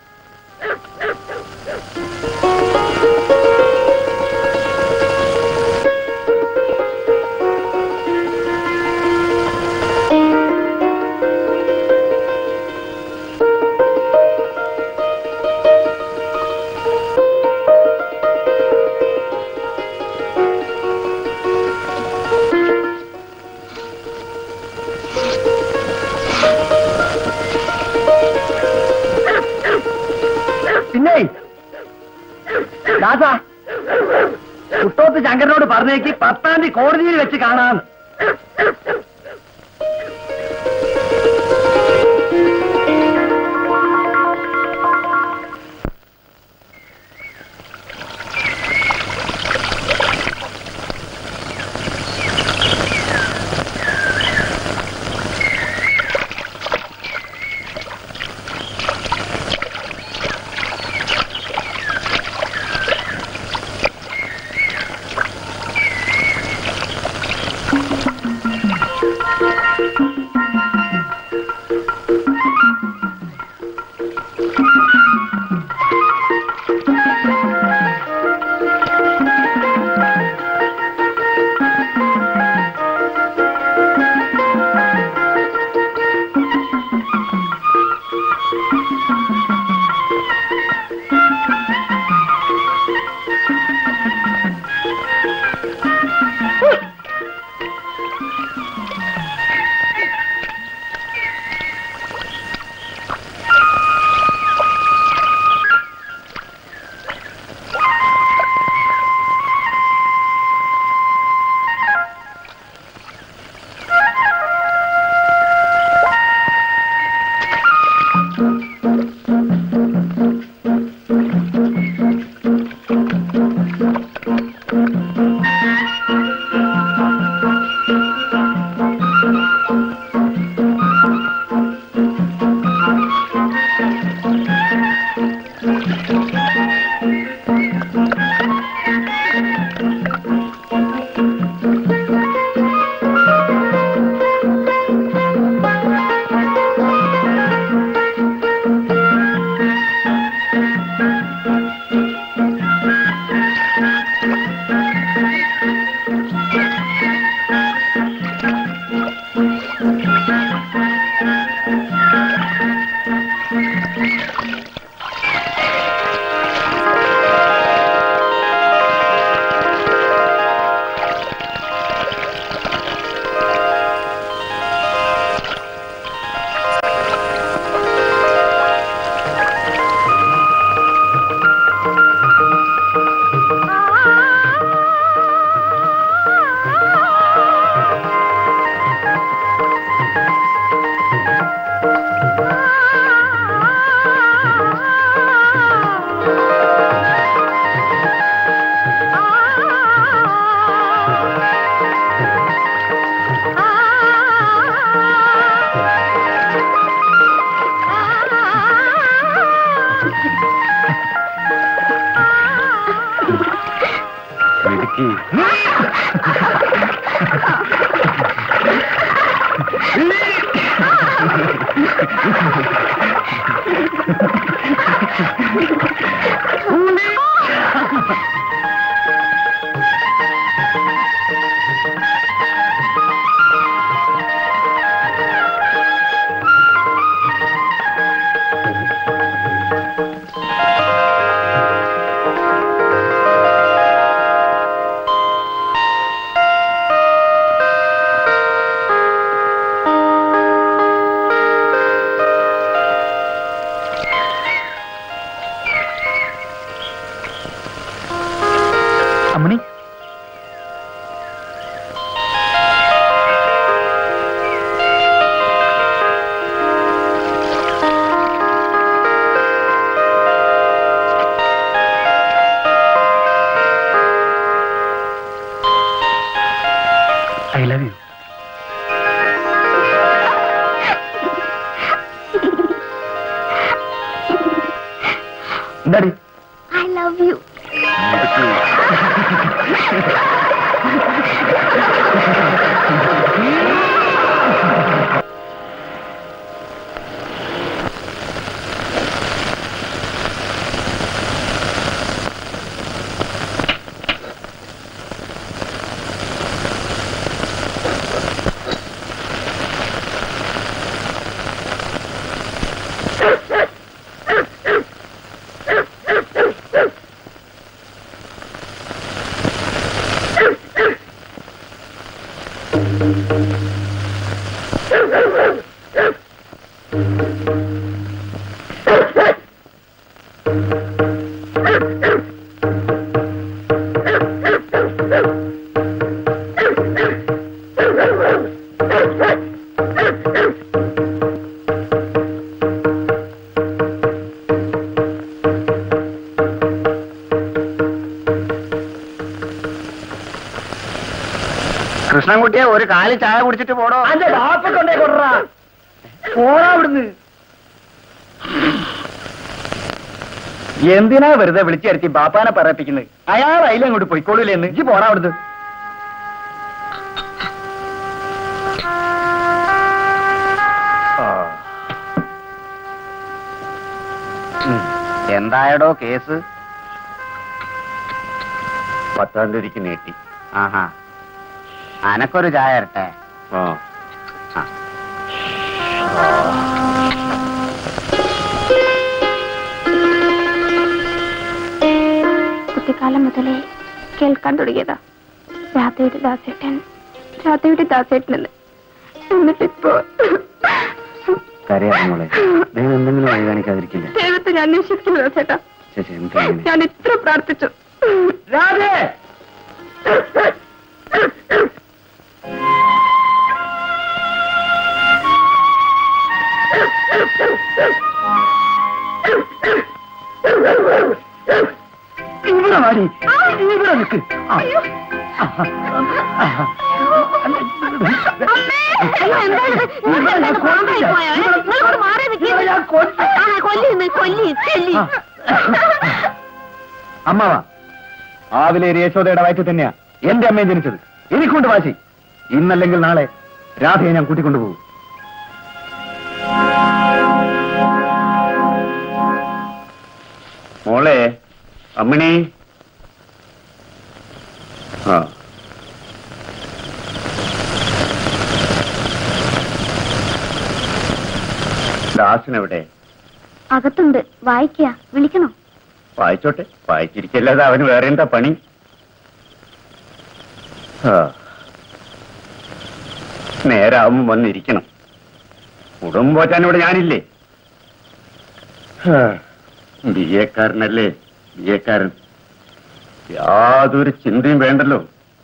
പിന്നെ ദാസാ കുട്ടോത്ത് ശങ്കരനോട് പറഞ്ഞേക്ക് പത്താം തീയതി കോടതിയിൽ വെച്ച് കാണാന്ന് മിടുക്കി എന്താടി ഐ ലവ് യു കൃഷ്ണൻകുട്ടിയെ ഒരു കാലി ചായ കുടിച്ചിട്ട് പോടോ അന്റെ ബാപ്പ കൊണ്ടേ കൊണ്ടാ പോടാ ഇവിടുന്ന് എന്തിനാ വെറുതെ വിളിച്ചു വരുത്തി ബാപ്പാനെ പറയിപ്പിക്കുന്നത് അയാൾ അതിലെ അങ്ങോട്ട് പോയിക്കോളൂലേ എന്ന് ഇജ്ജ് പോടാ അവിടുന്ന് എന്തായടോ കേസ് പത്താം തീയതിക്ക് നീട്ടി ആഹാ അനക്കൊരു ചായ ഇരട്ടെ ആ കുട്ടിക്കാലം മുതലേ കേൾക്കാൻ തുടങ്ങിയതാ രാധയുടെ ദാസേട്ടൻ രാധയുടെ ദാസേട്ടൻ എന്ന് എന്നിട്ടിപ്പോ കരയാ മോളെ ദൈവം എന്തെങ്കിലും വഴി കാണിക്കാതിരിക്കില്ല ദൈവത്തെ ഞാൻ അന്വേഷിക്കുന്നു ദാസേട്ടാ ചേച്ചി എന്താ ഇങ്ങനെ? ഞാൻ ഇത്ര പ്രാർത്ഥിച്ചു രാധേ ഇവിടെ വാടി ഇവിടെ നിൽക്ക് ആ. അമ്മാവാ ആവിലെ യശോദയുടെ വയറ്റിൽ തന്നെയാ എന്റെ അമ്മയും ജനിച്ചത് എനിക്കൊണ്ട് വാശി ഇന്നല്ലെങ്കിൽ നാളെ രാധയെ ഞാൻ കൂട്ടിക്കൊണ്ടുപോകും മോളെ അമ്മിണി ആ ദാസനെവിടെ അകത്തുണ്ട് വായിക്കുക വിളിക്കണോ വായിച്ചോട്ടെ വായിച്ചിരിക്കല്ലാതെ അവന് വേറെ എന്താ പണി ആ. നേരാവുമ്പോ വന്നിരിക്കണം കുടുംബം പോറ്റാൻ ഇവിടെ ഞാനില്ലേ ബി എക്കാരനല്ലേ ബി എക്കാരൻ യാതൊരു ചിന്തയും വേണ്ടല്ലോ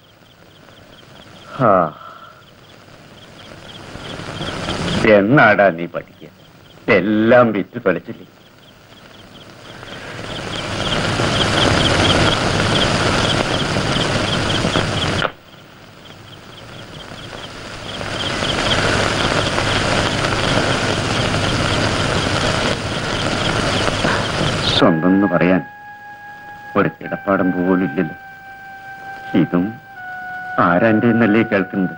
ആ. എന്നാടാ നീ പഠിക്കുക എല്ലാം വിറ്റ് തൊലച്ചില്ലേ സ്വന്തം എന്ന് പറയാൻ ഒരു കിടപ്പാടം പോലും ഇല്ലല്ലോ ഇതും ആരാന്റെ എന്നല്ലേ കേൾക്കുന്നത്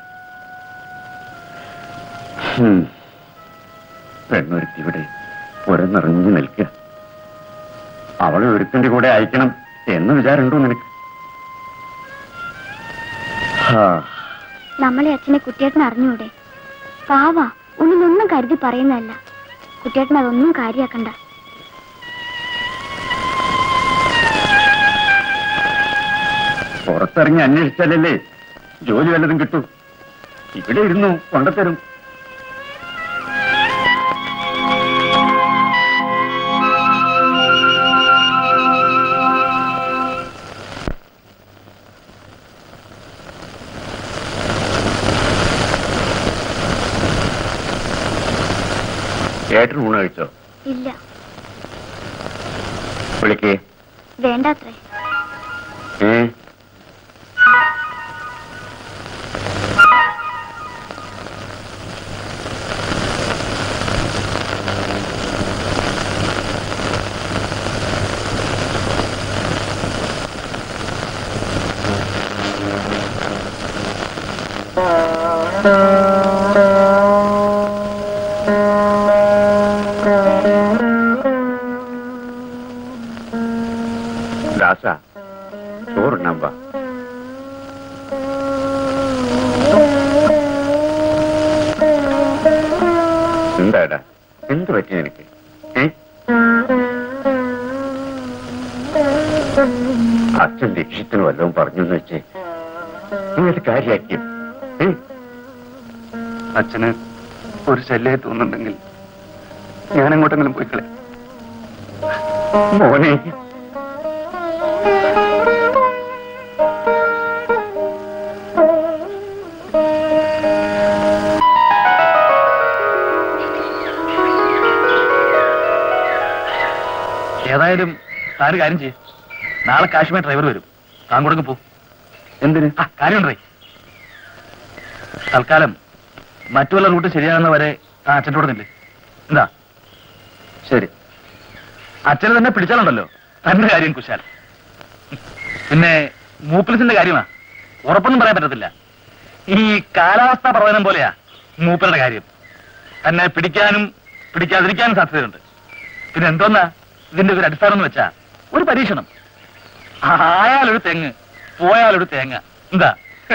ഹും. പെണ്ണൊരുത്തി ഇവിടെ പുറന്നിറങ്ങി നിൽക്കുക അവളെ ഒരുത്തിന്റെ കൂടെ അയക്കണം എന്ന് വിചാരമുണ്ടോ നിനക്ക് ഹാ നമ്മളെ അച്ഛനെ കുട്ടിയേട്ടൻ അറിഞ്ഞൂടെ പാവാ ഉള്ളിലൊന്നും കരുതി പറയുന്നതല്ല കുട്ടിയേട്ടൻ അതൊന്നും കാര്യാക്കണ്ട പുറത്തിറങ്ങി അന്വേഷിച്ചാലല്ലേ ജോലി വല്ലതും കിട്ടൂ ഇവിടെ ഇരുന്നു കൊണ്ടത്തരും ഏട്ടൻ ഊണ് കഴിച്ചോ ഇല്ല വിളിക്കേ വേണ്ടാത്രേ ഏ ദാസ ചോറുണ്ണാൻ വാ എന്താടാ എന്ത് പറ്റി നിനക്ക് ഏ അച്ഛൻ ലക്ഷ്യത്തിന് വല്ലതും പറഞ്ഞു എന്ന് വെച്ച് നീ അത് കാര്യാക്കിയോ ഏ അച്ഛന് ഒരു ശല്യമായി തോന്നുന്നുണ്ടെങ്കിൽ ഞാൻ എങ്ങോട്ടെങ്കിലും പോയിക്കളെ മോനെ ഏതായാലും താൻ കാര്യം ചെയ്യും നാളെ കാശ്മീർ ഡ്രൈവർ വരും താൻ കൊടുക്ക് പോ എന്തിന് ആ കാര്യമുണ്ടേ തൽക്കാലം മറ്റു വല്ല റൂട്ട് ശരിയാകുന്ന വരെ താൻ അച്ഛൻ്റെ കൂടെ നില്ലേ എന്താ ശരി അച്ഛനെ തന്നെ പിടിച്ചാലുണ്ടല്ലോ തന്റെ കാര്യം കുശാൽ പിന്നെ മൂപ്പിലിസിന്റെ കാര്യമാ ഉറപ്പൊന്നും പറയാൻ പറ്റത്തില്ല ഈ കാലാവസ്ഥാ പ്രവചനം പോലെയാ മൂപ്പരുടെ കാര്യം തന്നെ പിടിക്കാനും പിടിക്കാതിരിക്കാനും സാധ്യതയുണ്ട് പിന്നെ എന്തോന്നാ ഇതിന്റെ ഒരു അടിസ്ഥാനം എന്ന് വെച്ചാ ഒരു പരീക്ഷണം ആയാലൊരു തെങ്ങ് പോയാലൊരു തേങ്ങ എന്താ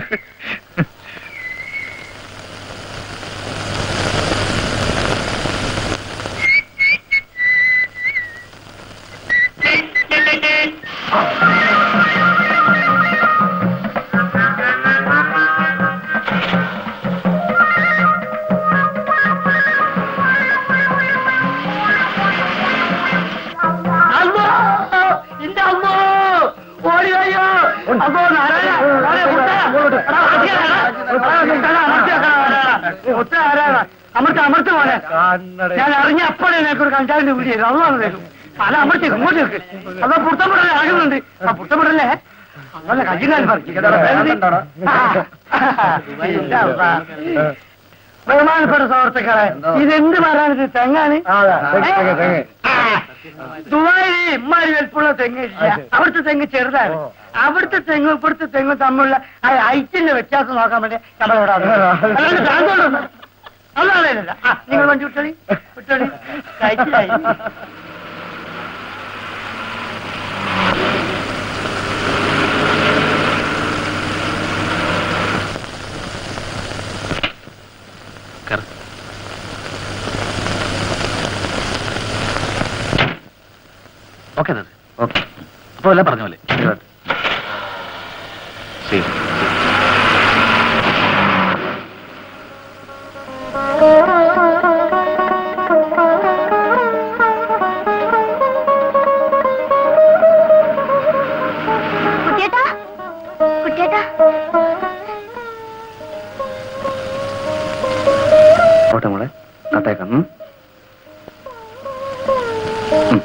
അമ്മോ ഇന്റെ അമ്മോ ഓടി വയ്യോ അമ്മോ നാരായണ നാരായണ, മുത്ത. എടാ, അടിക്കടാ, എടാ. എടാ, മുത്തടാ, അമർത്തി വെക്കടാ, എടാ. മുത്ത ആരാടാ? അമർത്ത് അമർത്ത് മോനെ ഞാൻ അറിഞ്ഞ അപ്പോഴേ എനിക്ക് ഒരു കഞ്ചാവിന്റെ വീഡിയോ അതാണ് തരും അല്ല അമർത്തി ഇങ്ങോട്ട് വെക്ക് അതാ പുട്ടമിടല്ലേ ഇറങ്ങുന്നുണ്ട് ആ പുട്ടമിടല്ലേ അങ്ങനെ കജിനാൽ ബഹുമാനപ്പെട്ട സുഹൃത്തുക്കളെ ഇതെന്ത് പറയാനിത് തെങ്ങാണ് ദുബായില് ഇമ്മാരി വലിപ്പുള്ള തെങ്ങ് ഇല്ല അവിടുത്തെ തെങ്ങ് ചെറുതാണ് അവിടുത്തെ തെങ്ങും ഇവിടുത്തെ തെങ്ങും തമ്മിലുള്ള ആ ഐറ്റിന്റെ വ്യത്യാസം നോക്കാൻ വേണ്ടി നമ്മളിവിടെ വന്നത്. അല്ലാണ്ട് ഭ്രാന്തോണ്ടൊന്നും. അതാണ് ഇതല്ല. ആ, നിങ്ങൾ വണ്ടി വിട്ടോളി വിട്ടോളി കഴിച്ചിലായി കേറ്. ഓക്കെ ദാദ ഓക്കെ അപ്പൊ എല്ലാം പറഞ്ഞ പോലെ ശരി കുട്ടിയേട്ടാ കുട്ടിയേട്ടാ ഓട്ടെ മോളെ കട്ടേക്കാം ഉം? ഉം.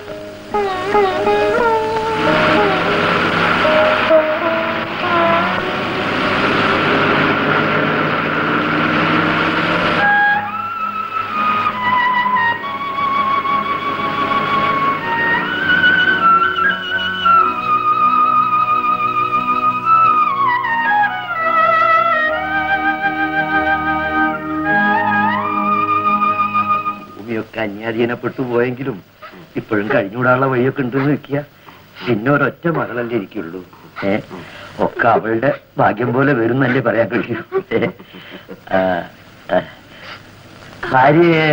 ഭൂമിയൊക്കെ അന്യാധീനപ്പെട്ടു പോയെങ്കിലും ഇപ്പോഴും കഴിഞ്ഞുകൂടാനുള്ള വഴിയൊക്കെ ഉണ്ടെന്ന് വെക്കുക പിന്നെ ഒരൊറ്റ മകളല്ലേ ഇരിക്കുള്ളൂ ഏ ഒക്കെ അവളുടെ ഭാഗ്യം പോലെ വരും എന്നല്ലേ പറയാൻ കഴിയൂ ഏ? ആ, ആ. ഭാര്യയെ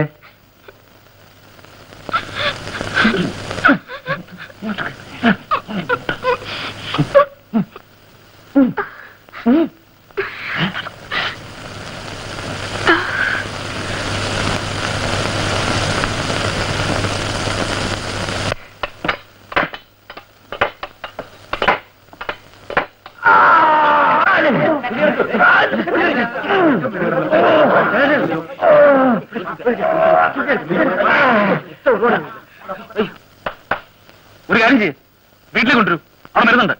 ഒരു കാര്യം ചെയ്യ് വീട്ടിലേക്ക് കൊണ്ടുവരൂ അവിടെ മരുന്നുണ്ട്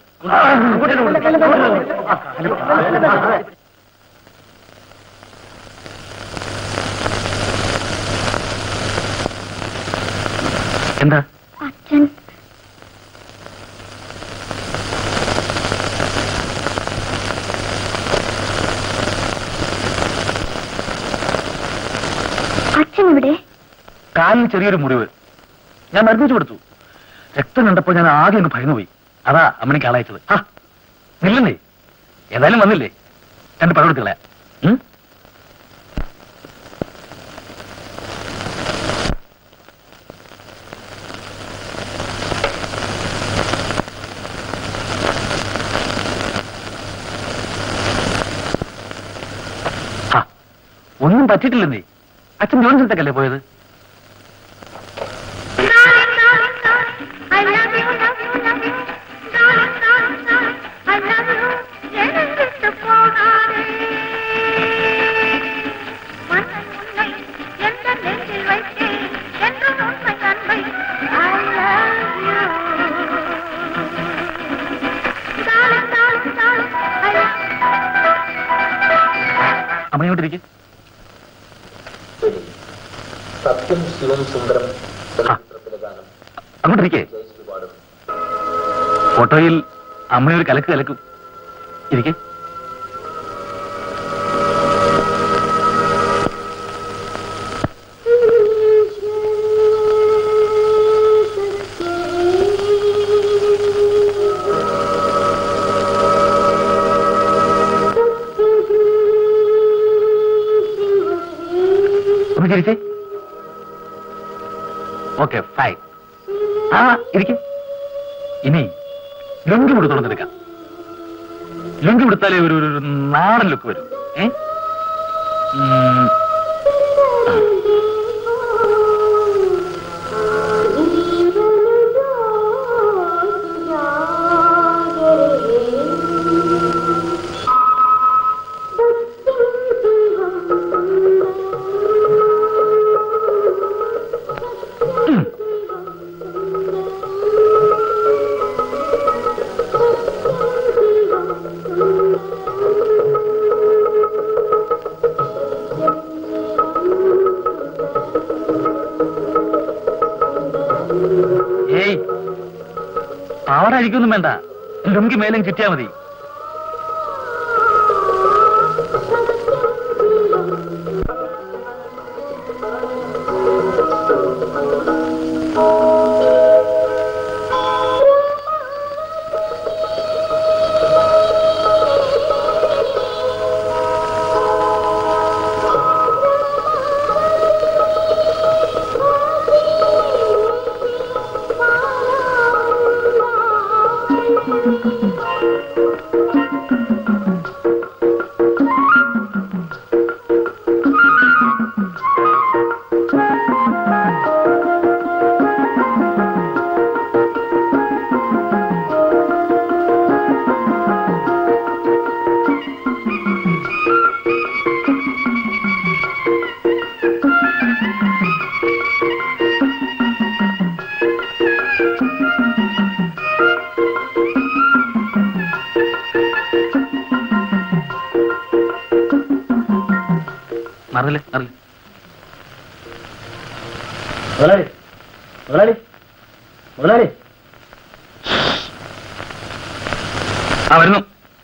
എന്താ അച്ഛൻ അച്ഛൻ ഇവിടെ കാലിന് ചെറിയൊരു മുറിവ് ഞാൻ മരുന്ന് വെച്ച് കൊടുത്തു രക്തം കണ്ടപ്പോൾ ഞാൻ ആകെ അങ്ങ് ഭയന്നു പോയി അതാ അമ്മണിക്ക് ആളയച്ചത് ആ നില്ലെന്നേ ഏതായാലും വന്നില്ലേ രണ്ട് പഴം എടുത്ത് കളയാം ഉം? ആ, ഒന്നും പറ്റിയിട്ടില്ലെന്നേ അച്ഛൻ ജോലി സ്ഥലത്തേക്കല്ലേ പോയത് അമ്മ ഇങ്ങോട്ടിരിക്കും സത്യം ശിവം സുന്ദരം ആ. അങ്ങോട്ടിരിക്കേ ഫോട്ടോയിൽ അമ്മ ഒരു കലക്ക് കലക്കും ഇരിക്കേ ഒന്ന് ചിരിച്ചേ ഓക്കെ ഫൈൻ ആ ഇരിക്കും ഇനി ലുങ്കി കൊടുത്തോണ്ടെടുക്കാം ലുങ്കി കൊടുത്താലേ ഒരു ഒരു- ഒരു നാടൻ ലുക്ക് വരും ഏ ഉം. ഉം. ഏയ് പാവട അഴിക്കൊന്നും വേണ്ട ലുങ്കി മേലും ചുറ്റിയാ മതി മറന്നില്ലേ മറന്നില്ലേ മുതലാളി മുതലാളി മുതലാളി ആ വരുന്നു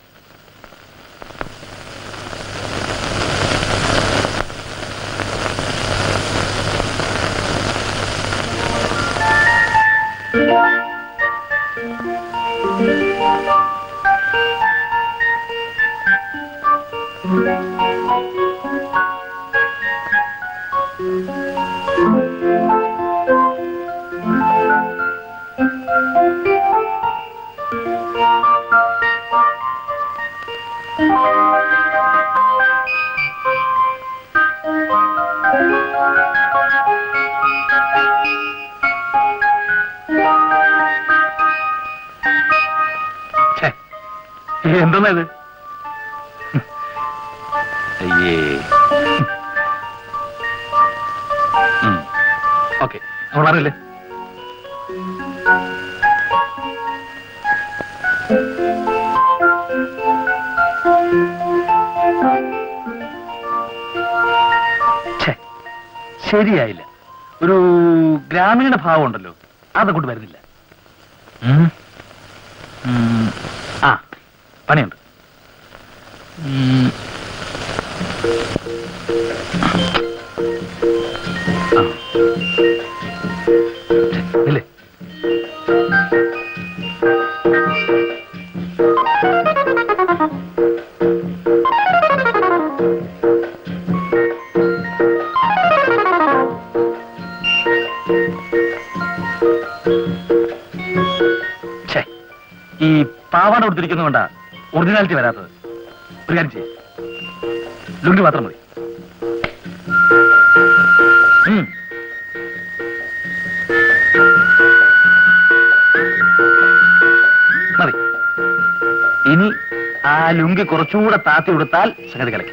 ഛേ, എന്തോന്നാ ഇത് അയ്യേ ഓക്കെ നമ്മൾ അറിയില്ലേ ഛേ, ശരിയായില്ല ഒരു ഗ്രാമീണ ഭാവം ഉണ്ടല്ലോ അതങ്ങോട്ട് വരുന്നില്ല ഉം. ഉം. ആ പണിയുണ്ട് ഉം. ആ ഇല്ലേ ഛേ, ഈ പാവാട കൊടുത്തിരിക്കുന്നതുകൊണ്ടാ ഒറിജിനാലിറ്റി വരാത്തത് ഒരു കാര്യം ചെയ്യും ലുങ്കി മാത്രം മതി ഉം. മതി ഇനി ആ ലുങ്കി കുറച്ചുകൂടെ താത്തി കൊടുത്താൽ സംഗതി കലക്കി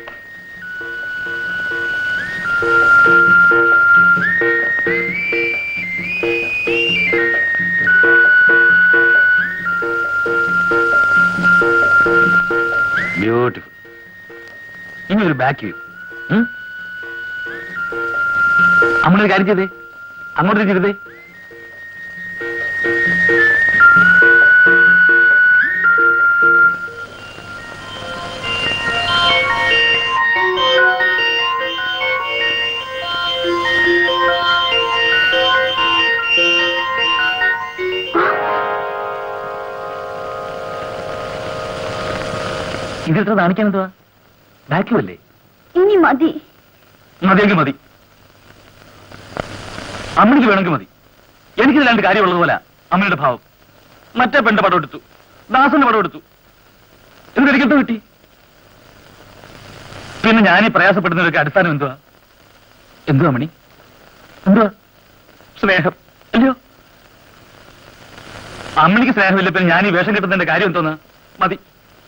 ബ്യൂട്ടിഫുൾ ഇനി ഒരു ബാക്ക് വ്യൂ നമ്മളൊരു കാര്യം ചെയ്തേ അങ്ങോട്ട് ചെയ്തേ ഇതിട്ട് കാണിക്കാൻ എന്തുവാ ബാക്ക് വ്യൂ അല്ലേ ഇനി മതി മതിയെങ്കിൽ മതി അമ്മയ്ക്ക് വേണമെങ്കിൽ മതി എനിക്ക് രണ്ട് കാര്യമുള്ളത് പോലെ അമ്മയുടെ ഭാവം മറ്റേ പെണ്ണ് പടം എടുത്തു ദാസന്റെ പടം എടുത്തു എന്നിട്ട് എനിക്കെന്ത് കിട്ടി പിന്നെ ഞാൻ ഈ പ്രയാസപ്പെടുന്നതിനൊക്കെ അടിസ്ഥാനം എന്തുവാ എന്തുവാ മണി എന്തുവാ സ്നേഹം അല്ലയോ അമ്മയ്ക്ക് സ്നേഹമില്ല പിന്നെ ഞാൻ ഈ വേഷം കിട്ടുന്നതിന്റെ കാര്യം എന്തോന്ന് മതി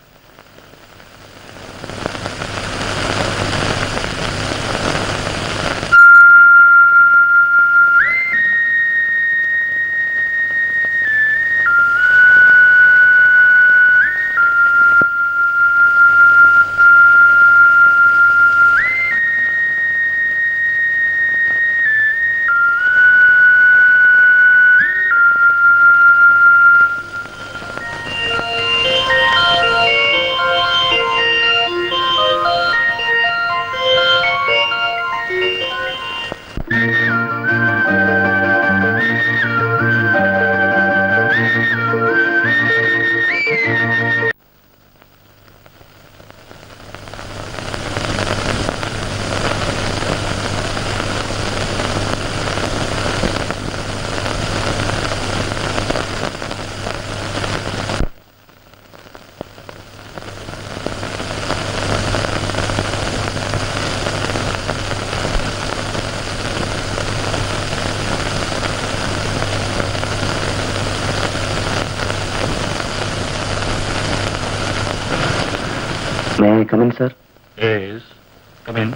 may I come in sir Yes. Come in.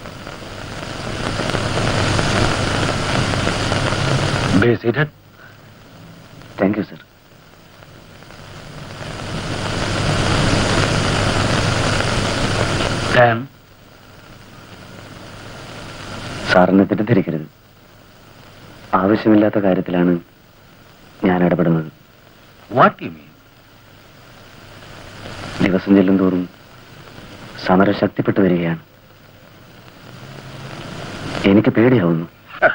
Be seated. Thank you sir Dan. സാറിനെ തെറ്റിദ്ധരിക്കരുത് ആവശ്യമില്ലാത്ത കാര്യത്തിലാണ് ഞാൻ ഇടപെടുന്നത് What do you mean? ദിവസം ചെല്ലും തോറും സമരം ശക്തിപ്പെട്ടു വരികയാണ് എനിക്ക് പേടിയാവുന്നു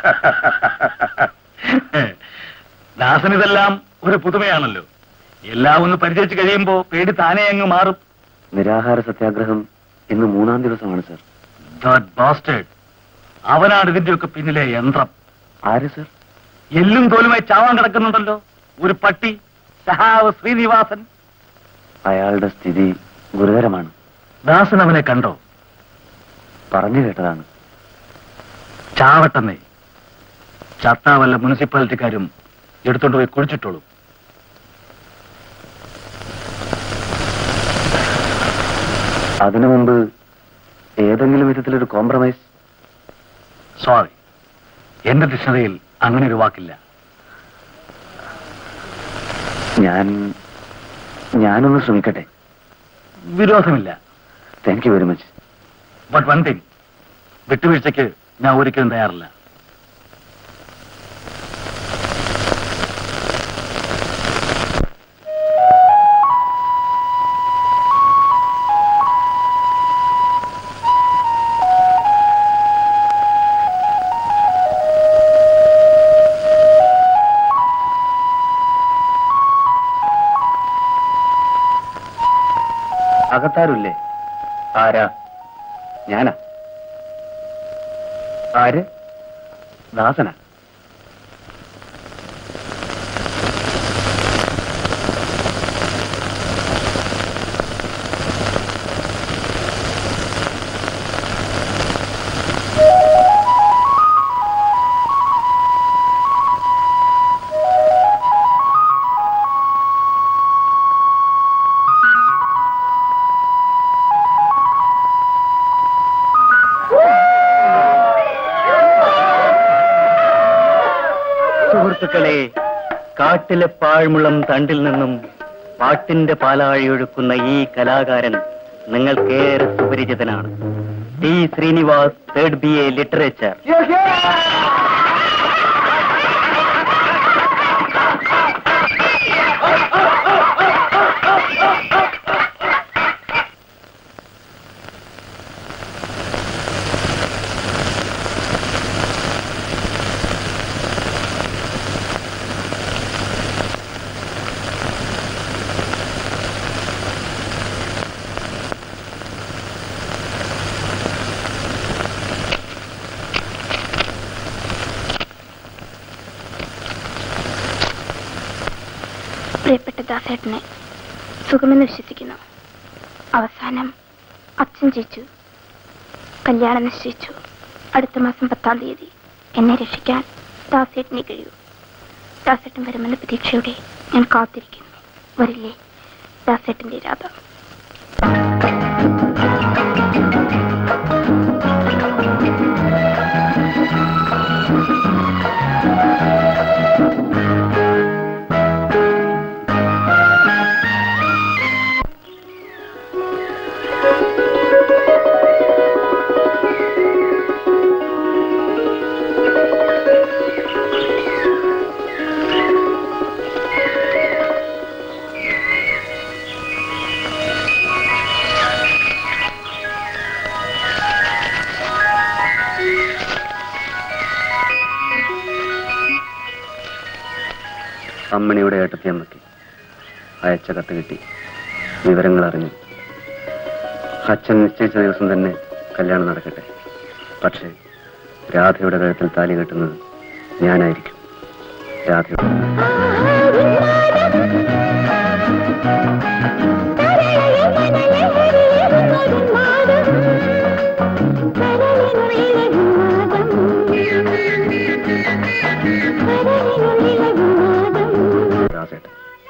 ദാസൻ ഇതെല്ലാം ഒരു പുതുമയാണല്ലോ എല്ലാം ഒന്ന് പരിചയിച്ച് കഴിയുമ്പോ പേടി താനേ അങ്ങ് മാറും നിരാഹാര സത്യാഗ്രഹം ഇന്ന് മൂന്നാം ദിവസമാണ് സർ That bastard. അവനാണ് ഇതിന്റെയൊക്കെ പിന്നിലെ യന്ത്രം ആര് സർ എല്ലും തോലുമായി ചാവാൻ കിടക്കുന്നുണ്ടല്ലോ ഒരു പട്ടി സഹാവ് ശ്രീനിവാസൻ അയാളുടെ സ്ഥിതി ഗുരുതരമാണ് ദാസൻ അവനെ കണ്ടോ പറഞ്ഞു കേട്ടതാണ് ചാവട്ടെന്നേ ചത്താ വല്ല മുനിസിപ്പാലിറ്റിക്കാരും എടുത്തോണ്ട് പോയി കുഴിച്ചിട്ടോളൂ അതിനു മുമ്പ് ഏതെങ്കിലും വിധത്തിലൊരു കോംപ്രമൈസ് സോറി എന്റെ ദിശതയിൽ അങ്ങനെ ഒരു വാക്കില്ല ഞാൻ ഞാനൊന്ന് ശ്രമിക്കട്ടെ വിരോധമില്ല thank you very much but one thing വിട്ടുവീഴ്ചയ്ക്ക് ഞാൻ ഒരിക്കലും തയ്യാറില്ല അകത്താരുല്ലേ ആരാ ഞാനാ ആര് ദാസനാ സുഹൃത്തുക്കളെ കാട്ടിലെ പാഴ്മുളം തണ്ടിൽ നിന്നും പാട്ടിന്റെ പാലാഴിയൊഴുക്കുന്ന ഈ കലാകാരൻ നിങ്ങൾക്കേറെ സുപരിചിതനാണ് T Srinivas third B A literature പ്രിയപ്പെട്ട ദാസേട്ടനെ സുഖമെന്ന് വിശ്വസിക്കുന്നു അവസാനം അച്ഛൻ ജയിച്ചു കല്യാണം നിശ്ചയിച്ചു അടുത്ത മാസം പത്താം തീയതി എന്നെ രക്ഷിക്കാൻ ദാസേട്ടനെ കഴിയൂ ദാസേട്ടൻ വരുമെന്ന പ്രതീക്ഷയോടെ ഞാൻ കാത്തിരിക്കുന്നു വരില്ലേ ദാസേട്ടന്റെ രാധ അമ്മണിയുടെ ഏട്ടത്തിയമ്മയ്ക്ക് അയച്ച കത്ത് കിട്ടി വിവരങ്ങൾ അറിഞ്ഞു അച്ഛൻ നിശ്ചയിച്ച ദിവസം തന്നെ കല്യാണം നടക്കട്ടെ പക്ഷേ രാധയുടെ കഴുത്തിൽ താലി കെട്ടുന്നത് ഞാനായിരിക്കും രാധയുടെ രാധേട്ടൻ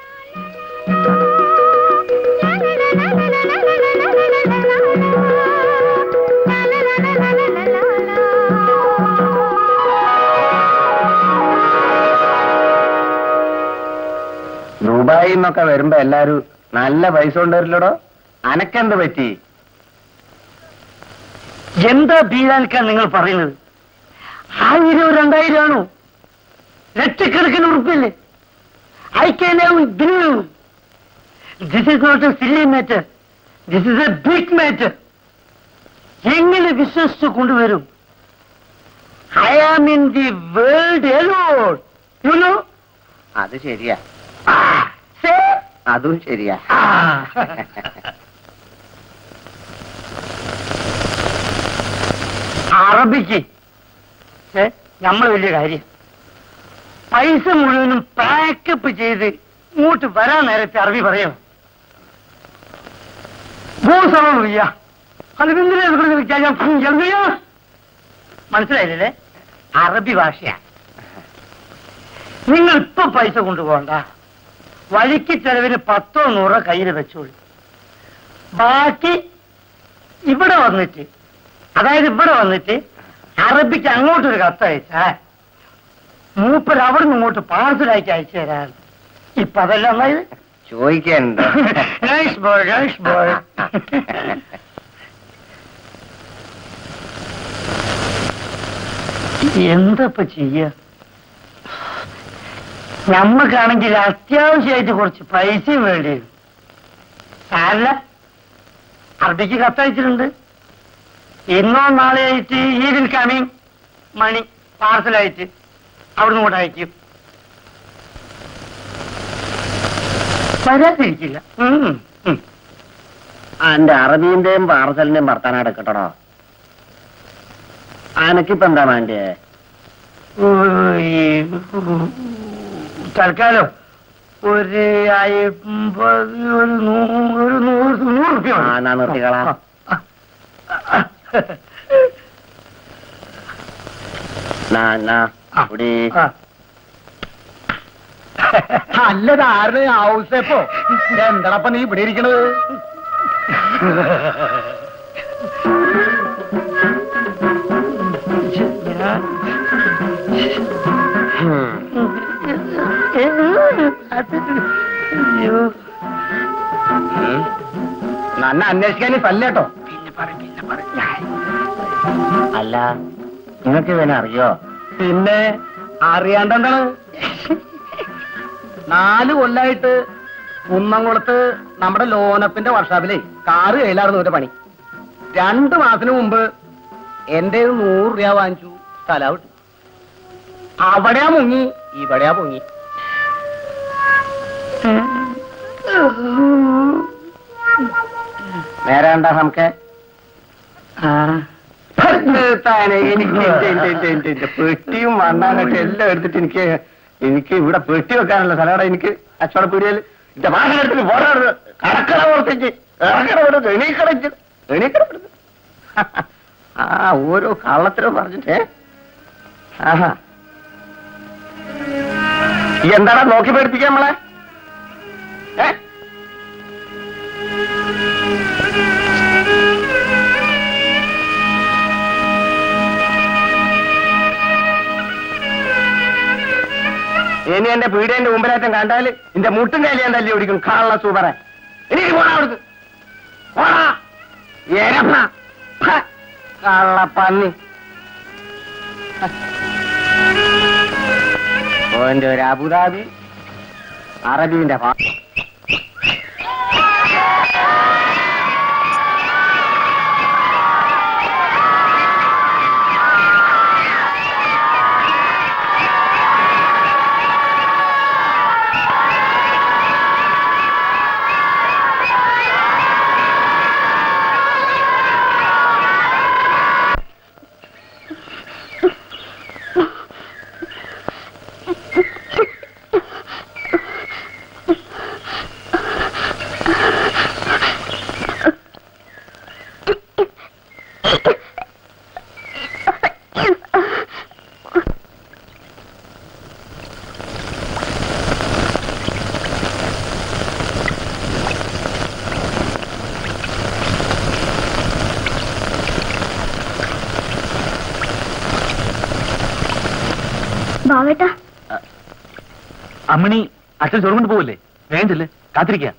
ദുബായിൽ നിന്നൊക്കെ വരുമ്പോ എല്ലാരും നല്ല പൈസ കൊണ്ടുവരില്ലടോ അനക്കെന്ത് പറ്റി എന്താ ബീരാനിക്കാൻ നിങ്ങൾ പറയുന്നത് ആയിരം രണ്ടായിരം ആണോ ലക്ഷക്കണക്കിന് ഉറപ്പില്ലേ I can this is not a silly matter this is a big matter എങ്ങനെ വിശ്വസിച്ച് കൊണ്ടുവരും I am in the world alone you know അത് ശരിയാ അതും ശരിയാ അറബിക്ക് ഏ നമ്മൾ വലിയ കാര്യം പൈസ മുഴുവനും പാക്കപ്പ് ചെയ്ത് ഇങ്ങോട്ട് വരാൻ നേരത്തെ അറബി പറയണം ഭൂസമില്ല അത് എന്തിനാ മനസ്സിലായില്ലേ അറബി ഭാഷയാ നിങ്ങൾ ഇപ്പൊ പൈസ കൊണ്ടുപോകണ്ട വഴിക്ക് ചെലവിന് പത്തോ നൂറോ കയ്യിൽ വെച്ചോളൂ ബാക്കി ഇവിടെ വന്നിട്ട് അതായത് ഇവിടെ വന്നിട്ട് അറബിക്ക് അങ്ങോട്ടൊരു കത്ത് അയച്ചാ മൂപ്പർ അവിടെ നിന്ന് ഇങ്ങോട്ട് പാഴ്സലാക്കി അയച്ചു തരാൻ ഇപ്പൊ അതെല്ലാം അതായത് ചോദിക്കണ്ട നൈസ് ബോയ് നൈസ് ബോയ് എന്തപ്പ ചെയ്യ നമ്മക്കാണെങ്കിൽ അത്യാവശ്യമായിട്ട് കുറച്ച് പൈസയും വേണ്ടി വരും സാരല്ല അറബിക്ക് കത്തയച്ചിട്ടുണ്ട് ഇന്നോ നാളെ ആയിട്ട് ഈ വിൽ കമ്മിങ് മണി പാർസലായിട്ട് അവിടുന്ന് ഇങ്ങോട്ട് അയക്കും വരാതിരിക്കില്ല ഉം, ഉം. എന്റെ അറബീന്റെയും പാർസലിന്റെയും വർത്താനം എടുക്കട്ടോ അനക്കിപ്പോ എന്താ വേണ്ടേ തൽക്കാലം ഒരു അയ്മ്പത് ഒരു നൂറ് ഒരു നൂറ് നൂറ് റുപ്യ ആ, എന്നാ നിർത്തിക്കളാ. നാ, നാ, കുടി. അല്ലത് ആരുടെ ഹൗസേപ്പോ എന്താണപ്പ നീ ഇവിടെ ഇരിക്കണത് നന്നെ അന്വേഷിക്കാൻ തല്ലേട്ടോ അല്ല നിങ്ങൾക്ക് ഇവനെ അറിയോ പിന്നെ അറിയാണ്ടെന്താണ് നാല് കൊല്ലായിട്ട് കുന്നംകുളത്ത് നമ്മുടെ ലോനപ്പിന്റെ വർഷാപ്പിലെ കാറ് കയ്യിലായിരുന്നു ഒരു പണി രണ്ടു മാസത്തിന് മുമ്പ് എന്റെ നൂറ് രൂപ വാങ്ങിച്ചു സ്ഥലം വിട്ടു അവിടെയാ മുങ്ങി ഇവിടെയാ പൊങ്ങി നേരെ ഉണ്ടോ നമുക്ക് താനെ എനിക്ക് എന്റെ- എന്റെ- എന്റെ- എന്റെ- എന്റെ പെട്ടിയും മണ്ണാനായിട്ട് എല്ലാം എടുത്തിട്ട് എനിക്ക് എനിക്ക് ഇവിടെ പെട്ടി വെക്കാനുള്ള സ്ഥലമാണ് എനിക്ക് അച്ചോടെ പീടിയൽ എന്റെ വാഹനം എടുത്തിട്ട് പോരാടുന്നത് കടക്കട പുറത്തേക്ക് ഇറക്കട പുറത്ത് എണീക്കടച്ച് എണീക്കട പുറത്ത് ആ ഓരോ കള്ളത്തിനും പറഞ്ഞിട്ടേ ആഹാ ഈ എന്താടാ നോക്കി പേടിപ്പിക്കാൻ നമ്മളെ ഏ ഇനി എന്റെ പീടിയന്റെ മുമ്പിലേറ്റം കണ്ടാല് എന്റെ മുട്ടും കയ്യിൽ ഞാൻ തല്ലി ഓടിക്കും കാള സൂപ്പറെ എനിക്ക് പോടാ അവിടുന്ന് പോടാ എരപ്പ ഫ, കള്ള പന്നി ഓന്റെ ഒരു അബുദാബി അറബീന്റെ പാ ബാവേട്ടാ അമ്മണി അച്ഛൻ ചോറ് കൊണ്ട് പോവില്ലേ വേഗം ചെല്ല് കാത്തിരിക്കാം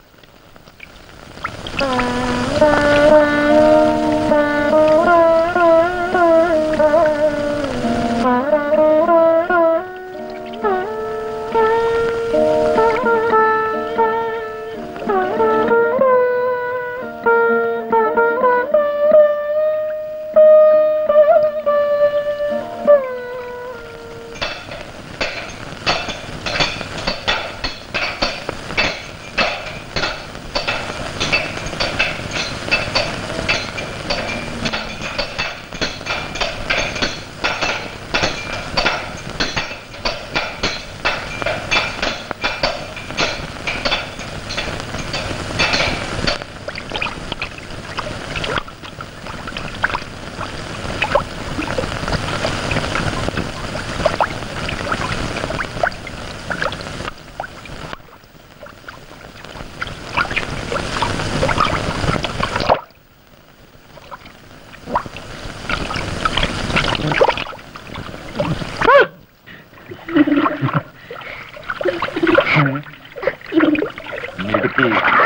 മിടുക്കി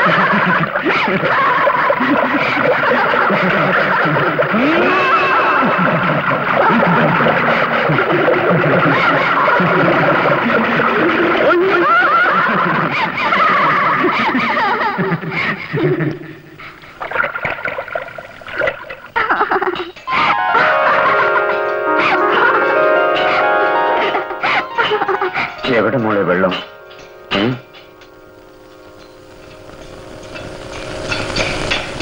എവിടെ മോളെ വെള്ളം ഉം?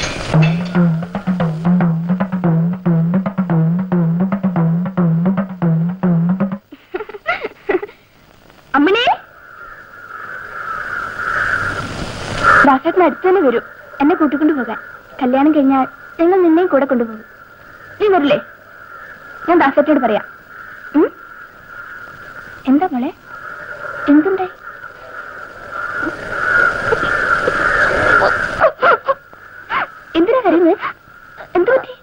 അമ്മണി ദാസേട്ടൻ അടുത്ത് തന്നെ വരൂ എന്നെ കൂട്ടിക്കൊണ്ടു പോകാൻ കല്യാണം കഴിഞ്ഞാൽ ഞങ്ങൾ നിന്നെയും കൂടെ കൊണ്ടുപോകും നീ വരില്ലേ ഞാൻ ദാസേട്ടോട് പറയാം ഉം? എന്താ മോളെ എന്തുണ്ടായി എന്തിനാ കരയുന്നത് എന്തു പറ്റി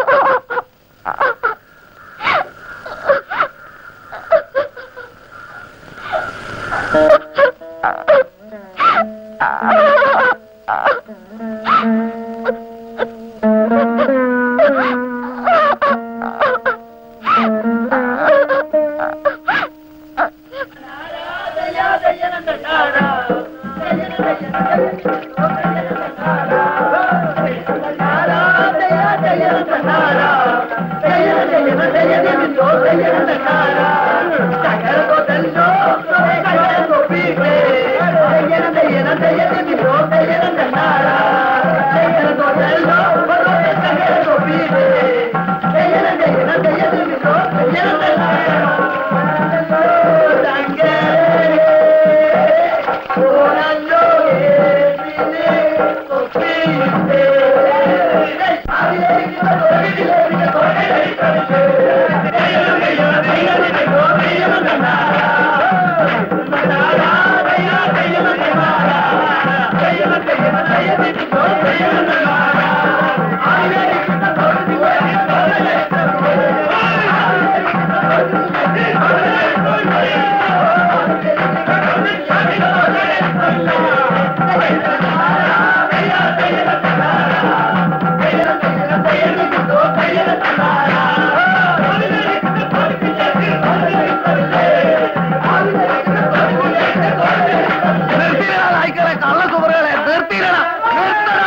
കള്ളക്കുമറുകളെ നിർത്തിയില്ലടാ നിർത്തടാ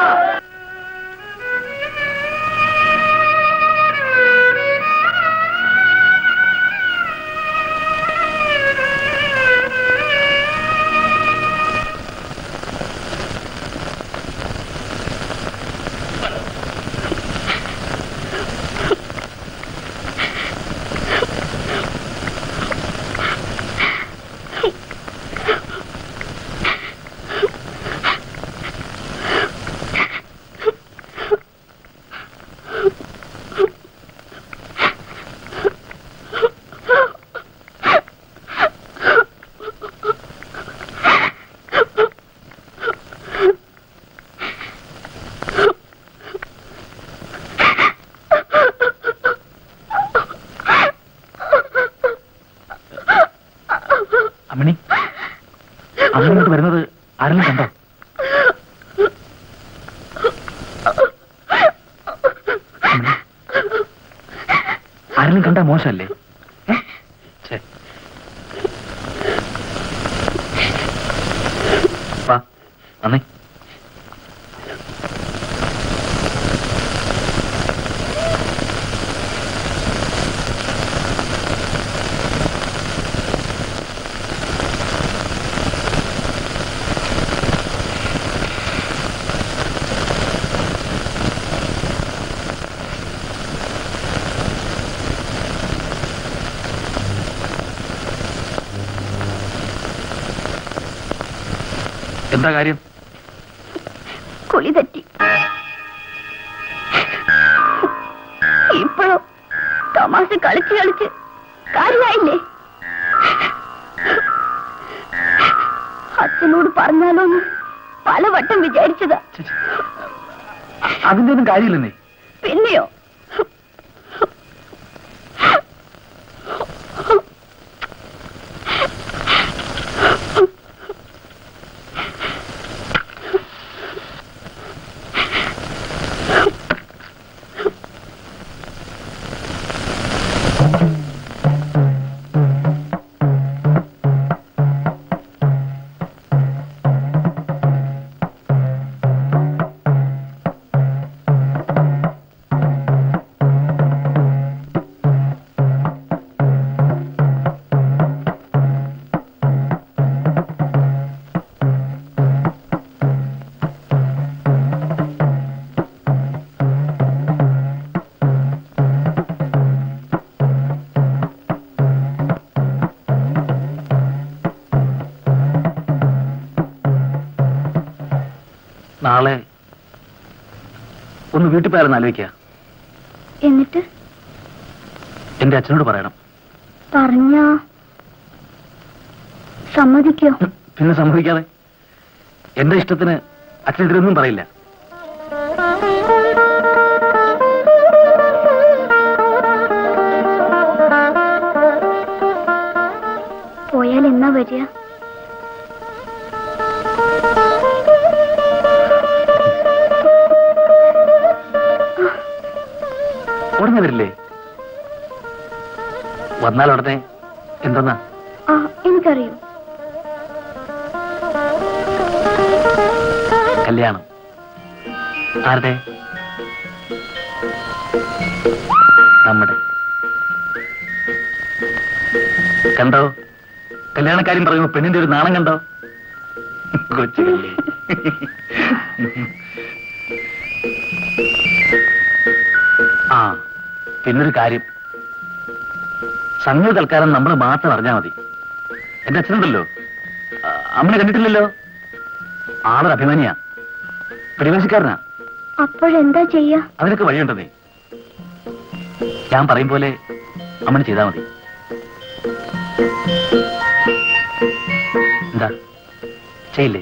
അമ്മണി അമ്മ ഇങ്ങോട്ട് വരുന്നത് ആരെങ്കിലും കണ്ടോ അമ്മണി, ആരെങ്കിലും കണ്ടാ മോശമല്ലേ ഏ? ഛെ. വാ നന്ദി എന്താ കാര്യം കുളി തെറ്റി ഇപ്പോഴും തമാശ കളിച്ച് കളിച്ച് കാര്യമായില്ലേ അച്ഛനോട് പറഞ്ഞാലോന്ന് പലവട്ടം വിചാരിച്ചതാ ഛെ, ഛെ. അ- അതിന്റെ ഒന്നും കാര്യമില്ലെന്നേ പിന്നെയോ ആ നാളെ ഒന്ന് വീട്ടിൽ പോയാലെന്ന് ആലോചിക്കുക എന്നിട്ട് എന്റെ അച്ഛനോട് പറയണം പറഞ്ഞ സമ്മതിക്കോ പിന്നെ സമ്മതിക്കാതെ എന്റെ ഇഷ്ടത്തിന് അച്ഛൻ ഇതിലൊന്നും പറയില്ല പോയാൽ എന്നാ വരിക ഉടനെ വരില്ലേ വന്നാൽ ഉടനെ എന്തെന്നാ ആ എനിക്കറിയൂ കല്യാണം ആരുടെ നമ്മുടെ കണ്ടോ കല്യാണക്കാര്യം പറയുമ്പോ പെണ്ണിന്റെ ഒരു നാണം കണ്ടോ കൊച്ചു കള്ളി. ആ പിന്നൊരു കാര്യം സംഗതി തൽക്കാലം നമ്മൾ മാത്രം അറിഞ്ഞാൽ മതി എന്റെ അച്ഛനുണ്ടല്ലോ ആ, അമ്മനെ കണ്ടിട്ടില്ലല്ലോ ആളൊരു അഭിമാനിയാ പിടിവാശിക്കാരനാ അപ്പോഴെന്താ ചെയ്യാ അതിനൊക്കെ വഴിയുണ്ടെന്നേ ഞാൻ പറയും പോലെ അമ്മന് ചെയ്താൽ മതി എന്താ ചെയ്യില്ലേ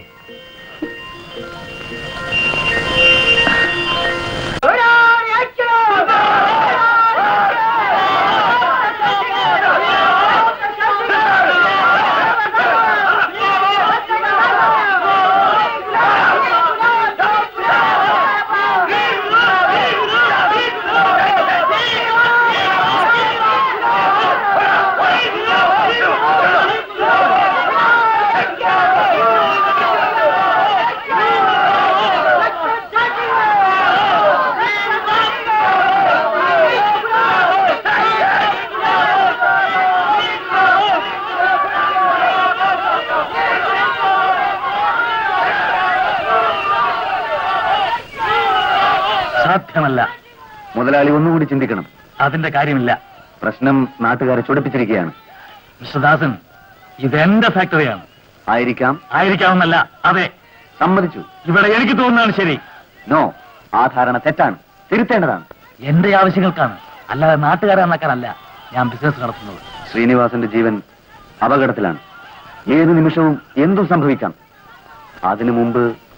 സാധ്യമല്ല മുതലാളി ഒന്നുകൂടി ചിന്തിക്കണം അതിന്റെ കാര്യമില്ല പ്രശ്നം നാട്ടുകാരെ ചുടപ്പിച്ചിരിക്കുകയാണ് മിസ്റ്റർ ദാസൻ ഇതെന്റെ ഫാക്ടറിയാണ് ആയിരിക്കാം ആയിരിക്കാവുന്നല്ല അതെ സമ്മതിച്ചു ഇവിടെ എനിക്ക് തോന്നുന്നതാണ് ശരി നോ ആ ധാരണ തെറ്റാണ് തിരുത്തേണ്ടതാണ് എന്റെ ആവശ്യങ്ങൾക്കാണ് അല്ലാതെ നാട്ടുകാരെ നന്നാക്കാനല്ല ഞാൻ ബിസിനസ് നടത്തുന്നത് ശ്രീനിവാസന്റെ ജീവൻ അപകടത്തിലാണ് ഏത് നിമിഷവും എന്തും സംഭവിക്കാം അതിനു മുമ്പ്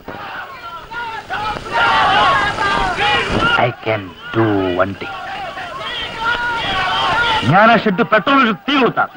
I can do one thing ഞാൻ ആ ഷെഡ് പെട്രോൾ ഒരു തീ കൊടുത്താം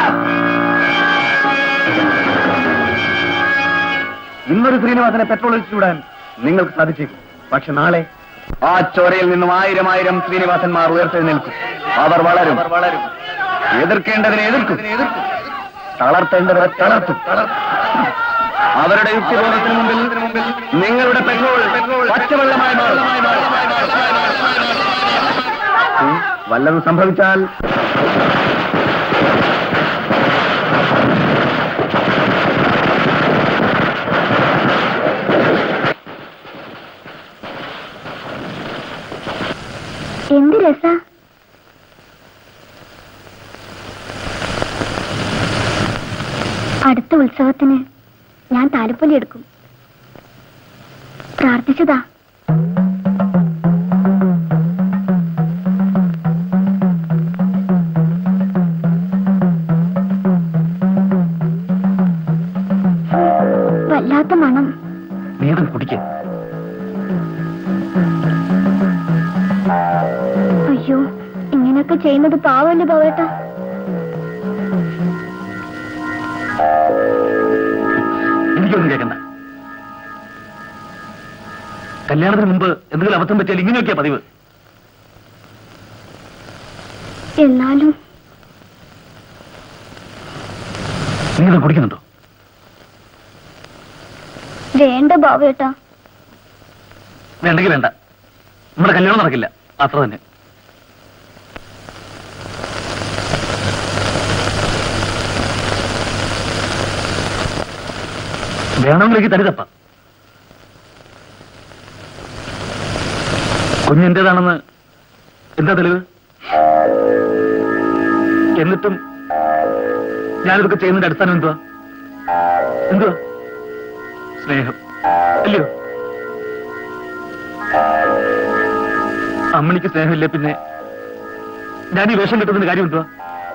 ഇന്നൊരു ശ്രീനിവാസനെ പെട്രോൾ ഒഴിച്ചുവിടാൻ നിങ്ങൾക്ക് സാധിച്ചേക്കും പക്ഷെ നാളെ ആ ചോരയിൽ നിന്നും ആയിരം ആയിരം ശ്രീനിവാസന്മാർ ഉയർത്തെഴുന്നേൽക്കും അവർ വളരും വളരും എതിർക്കേണ്ടതിനെ എതിർക്കും തളർത്തേണ്ടവരെ തളർത്തും അവരുടെ യുക്തിബോധത്തിന് മുമ്പിൽ നിങ്ങളുടെ പെട്രോൾ പച്ചവെള്ളമായി മാറും ഉം, വല്ലതും സംഭവിച്ചാൽ എന്ത് രസ അടുത്ത ഉത്സവത്തിന് ഞാൻ താലപ്പൊലി എടുക്കും പ്രാർത്ഥിച്ചതാ വല്ലാത്ത മണം നീതും കുടിക്കുക അയ്യോ ഇങ്ങനെയൊക്കെ ചെയ്യുന്നത് പാവല്ലേ ബാവേട്ട എനിക്കൊന്നും കേൾക്കണ്ട കല്യാണത്തിന് മുമ്പ് എന്തെങ്കിലും അബദ്ധം പറ്റിയാൽ ഇങ്ങനെയൊക്കെയാ പതിവ് എന്നാലും നീതും കുടിക്കുന്നുണ്ടോ വേണ്ട ബാവേട്ട വേണ്ടെങ്കിൽ വേണ്ട നമ്മുടെ കല്യാണം നടക്കില്ല അത്ര തന്നെ വേണമെങ്കിലേക്ക് തടി തപ്പാം കുഞ്ഞെന്റേതാണെന്ന് എന്താ തെളിവ് എന്നിട്ടും ഞാനിതൊക്കെ ചെയ്യുന്നതിന്റെ അടിസ്ഥാനം എന്തുവാ എന്തുവാ സ്നേഹം അല്ലയോ അമ്മണിക്ക് സ്നേഹമില്ല പിന്നെ ഞാൻ ഈ വേഷം കിട്ടുന്നതിന് കാര്യം എന്തുവാ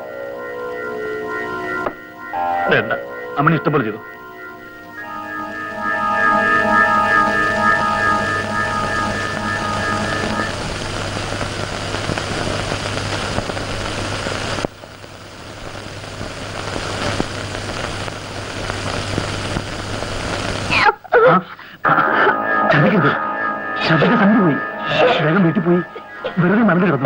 വേണ്ട അമ്മണി ഇഷ്ടംപോലെ ചെയ്തു ചതിക്കരുത് ശബ്ദ സന്ധി പോയി വേഗം വീട്ടിൽ പോയി വെറുതെ മറന്നു കിടന്നു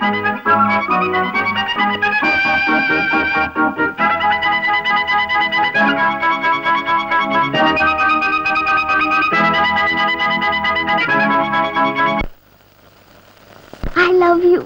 I love you.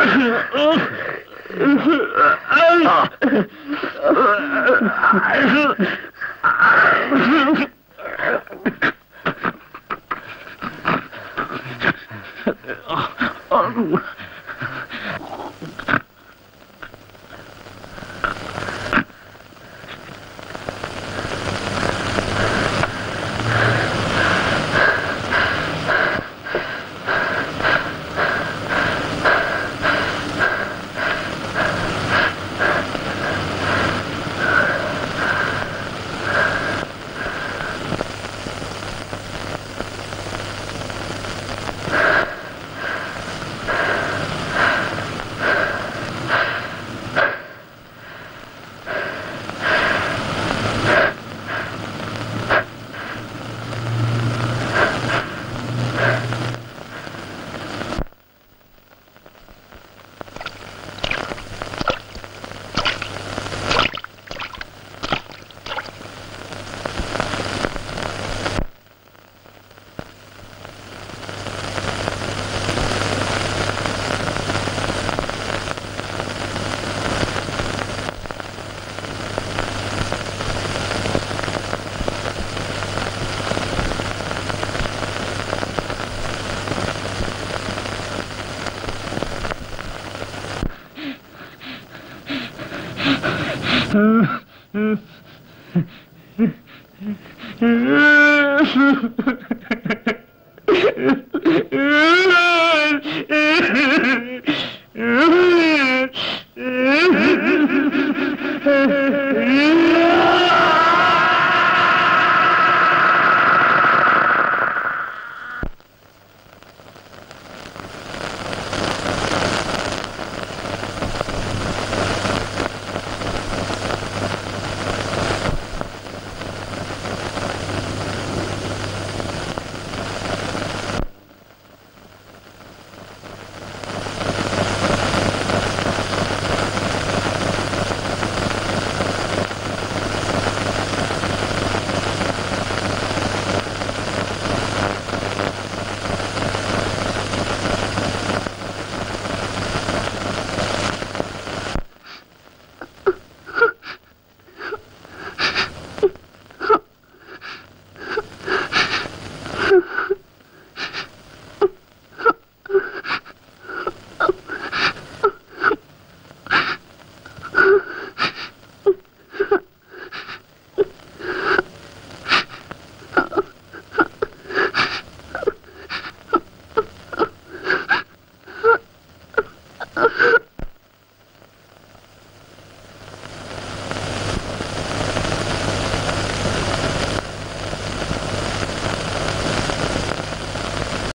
Mm-hmm.